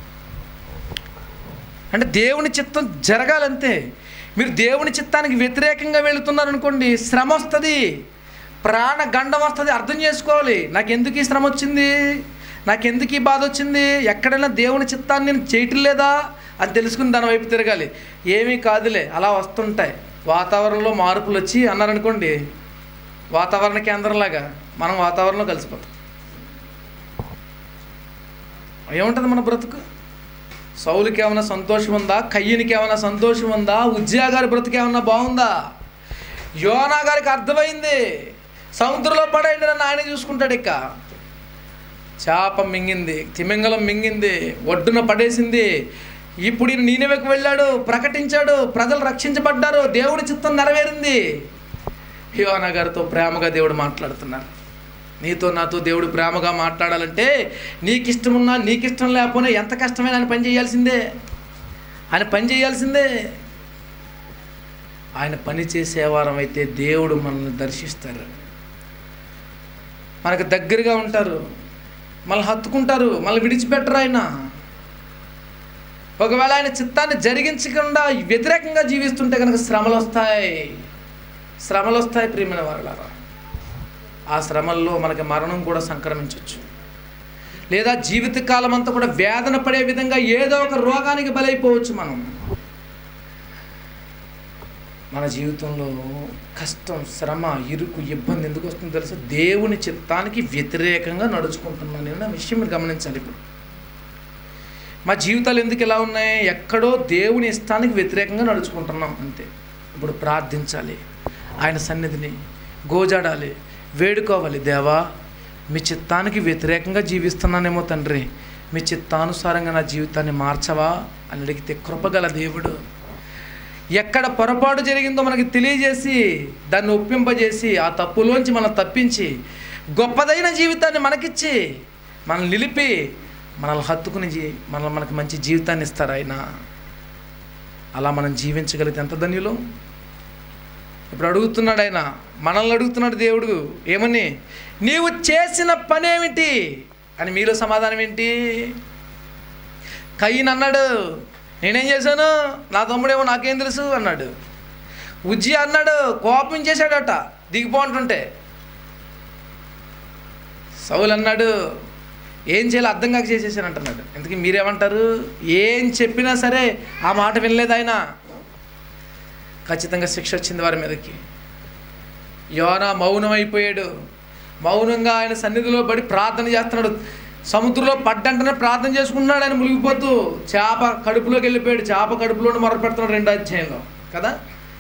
అంటే దేవుని చిత్తం జరగాలంతే మీరు దేవుని చిత్తానికి వ్యతిరేకంగా వెళుతున్నారు అనుకోండి శ్రమ వస్తుంది ప్రాణ గండం వస్తుంది అర్థం చేసుకోవాలి నాకు ఎందుకు ఈ శ్రమ వచ్చింది నాకు ఎందుకు ఈ బాధ వచ్చింది ఎక్కడైనా దేవుని చిత్తాన్ని నేను చేయటం లేదా అని తెలుసుకుని దాని వైపు తిరగాలి ఏమీ కాదులే అలా వస్తుంటాయి వాతావరణంలో మార్పులు వచ్చి అన్నారనుకోండి వాతావరణ కేంద్రంలాగా మనం వాతావరణంలో కలిసిపోతాం ఏముంటుంది మన బ్రతుకు సౌలుకి ఏమైనా సంతోషం ఉందా కయ్యనికి ఏమైనా సంతోషం ఉందా ఉజ్జా గారి బ్రతుకు ఏమన్నా బాగుందా యోనా గారికి అర్థమైంది సముద్రంలో పడేయండి నన్ను ఆయన చూసుకుంటాడు ఇక చేప మింగింది తిమింగలం మింగింది ఒడ్డున పడేసింది ఇప్పుడు ఈయన నీనెవకు వెళ్ళాడు ప్రకటించాడు ప్రజలు రక్షించబడ్డారు దేవుడి చిత్తం నెరవేరింది యోనా గారితో ప్రేమగా దేవుడు మాట్లాడుతున్నారు నీతో నాతో దేవుడు ప్రేమగా మాట్లాడాలంటే నీకు ఇష్టం ఉన్నా నీకు ఇష్టం లేకపోయినా ఎంత కష్టమైనా ఆయన పని చేయాల్సిందే ఆయన పని చేయాల్సిందే ఆయన పని చేసేవారం అయితే దేవుడు మనల్ని దర్శిస్తారు మనకు దగ్గరగా ఉంటారు మనల్ని హత్తుకుంటారు మళ్ళీ విడిచిపెట్టరు ఆయన ఒకవేళ ఆయన చిత్తాన్ని జరిగించకుండా వ్యతిరేకంగా జీవిస్తుంటే కనుక శ్రమలు వస్తాయి శ్రమలు వస్తాయి ప్రియమైన వారులారా ఆ శ్రమల్లో మనకి మరణం కూడా సంక్రమించవచ్చు లేదా జీవితకాలం అంతా కూడా వేదన పడే విధంగా ఏదో ఒక రోగానికి బలైపోవచ్చు మనం మన జీవితంలో కష్టం శ్రమ ఇరుకు ఇబ్బంది ఎందుకు వస్తుందో తెలుసా దేవుని చిత్తానికి వ్యతిరేకంగా నడుచుకుంటున్నాను నేను ఆ విషయం మీరు గమనించాలి ఇప్పుడు మా జీవితాలు ఎందుకు ఎలా ఉన్నాయి ఎక్కడో దేవుని ఇష్టానికి వ్యతిరేకంగా నడుచుకుంటున్నాం అంతే ఇప్పుడు ప్రార్థించాలి ఆయన సన్నిధిని గోజాడాలి వేడుకోవాలి దేవా మీ చిత్తానికి వ్యతిరేకంగా జీవిస్తున్నానేమో తండ్రి మీ చిత్తానుసారంగా నా జీవితాన్ని మార్చవా అని అడిగితే కృపగల దేవుడు ఎక్కడ పొరపాటు జరిగిందో మనకి తెలియజేసి దాన్ని ఒప్పింపజేసి ఆ తప్పులోంచి మనం తప్పించి గొప్పదైన జీవితాన్ని మనకిచ్చి మనల్ని నిలిపి మనల్ని హత్తుకుని జీ మనల్ని మనకి మంచి జీవితాన్ని ఇస్తారు ఆయన అలా మనం జీవించగలిగితే ఎంత ధన్యులు ఇప్పుడు అడుగుతున్నాడు ఆయన మనల్ని అడుగుతున్నాడు దేవుడు ఏమని నీవు చేసిన పనేమిటి అని మీలో సమాధానం ఏంటి కయ్యన్ అన్నాడు నేనేం చేశాను నా తమ్ముడేమో నాకేం తెలుసు అన్నాడు ఉజ్జి అన్నాడు కోపం చేశాడట దిగిపోంటుంటే సౌలు అన్నాడు ఏం చేయాలో అర్థం కాక చేసేసాను అంటున్నాడు ఎందుకు మీరేమంటారు ఏం చెప్పినా సరే ఆ మాట వినలేదు ఆయన ఖచ్చితంగా శిక్ష వచ్చింది వారి మీదకి యోనా మౌనం అయిపోయాడు మౌనంగా ఆయన సన్నిధిలో పడి ప్రార్థన చేస్తున్నాడు సముద్రంలో పడ్డంటనే ప్రార్థన చేసుకుంటున్నాడు ఆయన మునిగిపోతూ చేప కడుపులోకి వెళ్ళిపోయాడు చేప కడుపులోనే మొర పెడుతున్నాడు రెండో అధ్యాయంలో కదా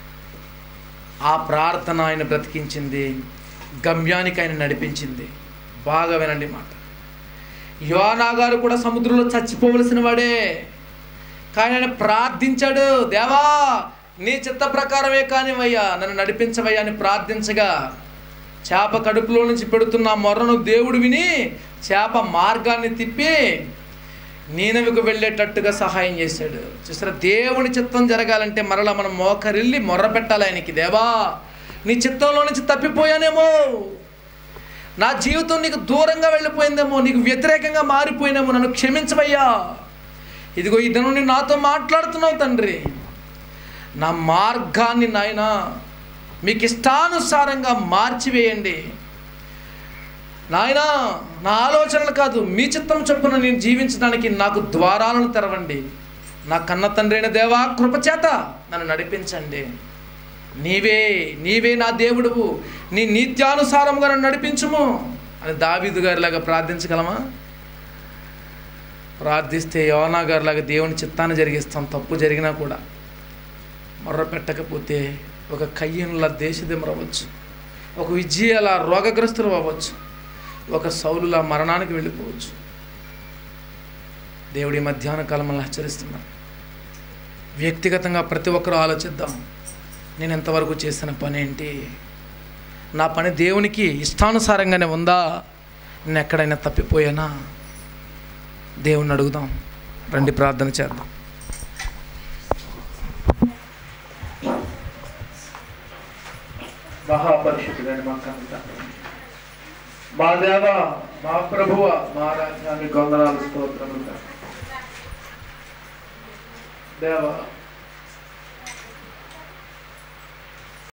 ఆ ప్రార్థన ఆయన బ్రతికించింది గమ్యానికి ఆయన నడిపించింది బాగా వినండి మాట యోనా గారు కూడా సముద్రంలో చచ్చిపోవలసిన వాడే కానీ ఆయన ప్రార్థించాడు దేవా నీ చిత్త ప్రకారమే కానివయ్యా నన్ను నడిపించవయ్యా అని ప్రార్థించగా చేప కడుపులో నుంచి పెడుతున్న ఆ మొర్రను దేవుడు విని చేప మార్గాన్ని తిప్పి నీనవికు వెళ్ళేటట్టుగా సహాయం చేశాడు చూసారా దేవుని చిత్తం జరగాలంటే మరలా మనం మోకరిల్లి మొర్ర పెట్టాలి ఆయనకి దేవా నీ చిత్తంలో నుంచి తప్పిపోయానేమో నా జీవితం నీకు దూరంగా వెళ్ళిపోయిందేమో నీకు వ్యతిరేకంగా మారిపోయినేమో నన్ను క్షమించవయ్యా ఇదిగో ఈ దినం నేను నాతో మాట్లాడుతున్నావు తండ్రి నా మార్గాన్ని నాయన మీకు ఇష్టానుసారంగా మార్చివేయండి నాయనా నా ఆలోచనలు కాదు మీ చిత్తం చొప్పున నేను జీవించడానికి నాకు ద్వారాలను తెరవండి నా కన్న తండ్రి అయిన దేవా కృపచేత నన్ను నడిపించండి నీవే నీవే నా దేవుడువు నీ నీత్యానుసారముగా నన్ను నడిపించుము అని దావీదు గారిలాగా ప్రార్థించగలమా ప్రార్థిస్తే యోనా గారిలాగా దేవుని చిత్తాన్ని జరిగిస్తాం తప్పు జరిగినా కూడా మొర్ర పెట్టకపోతే ఒక కయ్యనుల దేశదిమరవచ్చు ఒక విజయాల రోగగ్రస్తులు అవ్వచ్చు ఒక సౌలుల మరణానికి వెళ్ళిపోవచ్చు దేవుడి మధ్యాహ్న కాలం మనల్ని హెచ్చరిస్తున్నాను వ్యక్తిగతంగా ప్రతి ఒక్కరూ ఆలోచిద్దాం నేను ఎంతవరకు చేసిన పని ఏంటి నా పని దేవునికి ఇష్టానుసారంగానే ఉందా నేను ఎక్కడైనా తప్పిపోయానా దేవుణ్ణి అడుగుదాం రండి ప్రార్థన చేద్దాం మహాపరిషుడని మా కనుక మా దేవ మా ప్రభువ మా రాజ్యాన్ని కొందనాలు స్తోత్రములు దేవ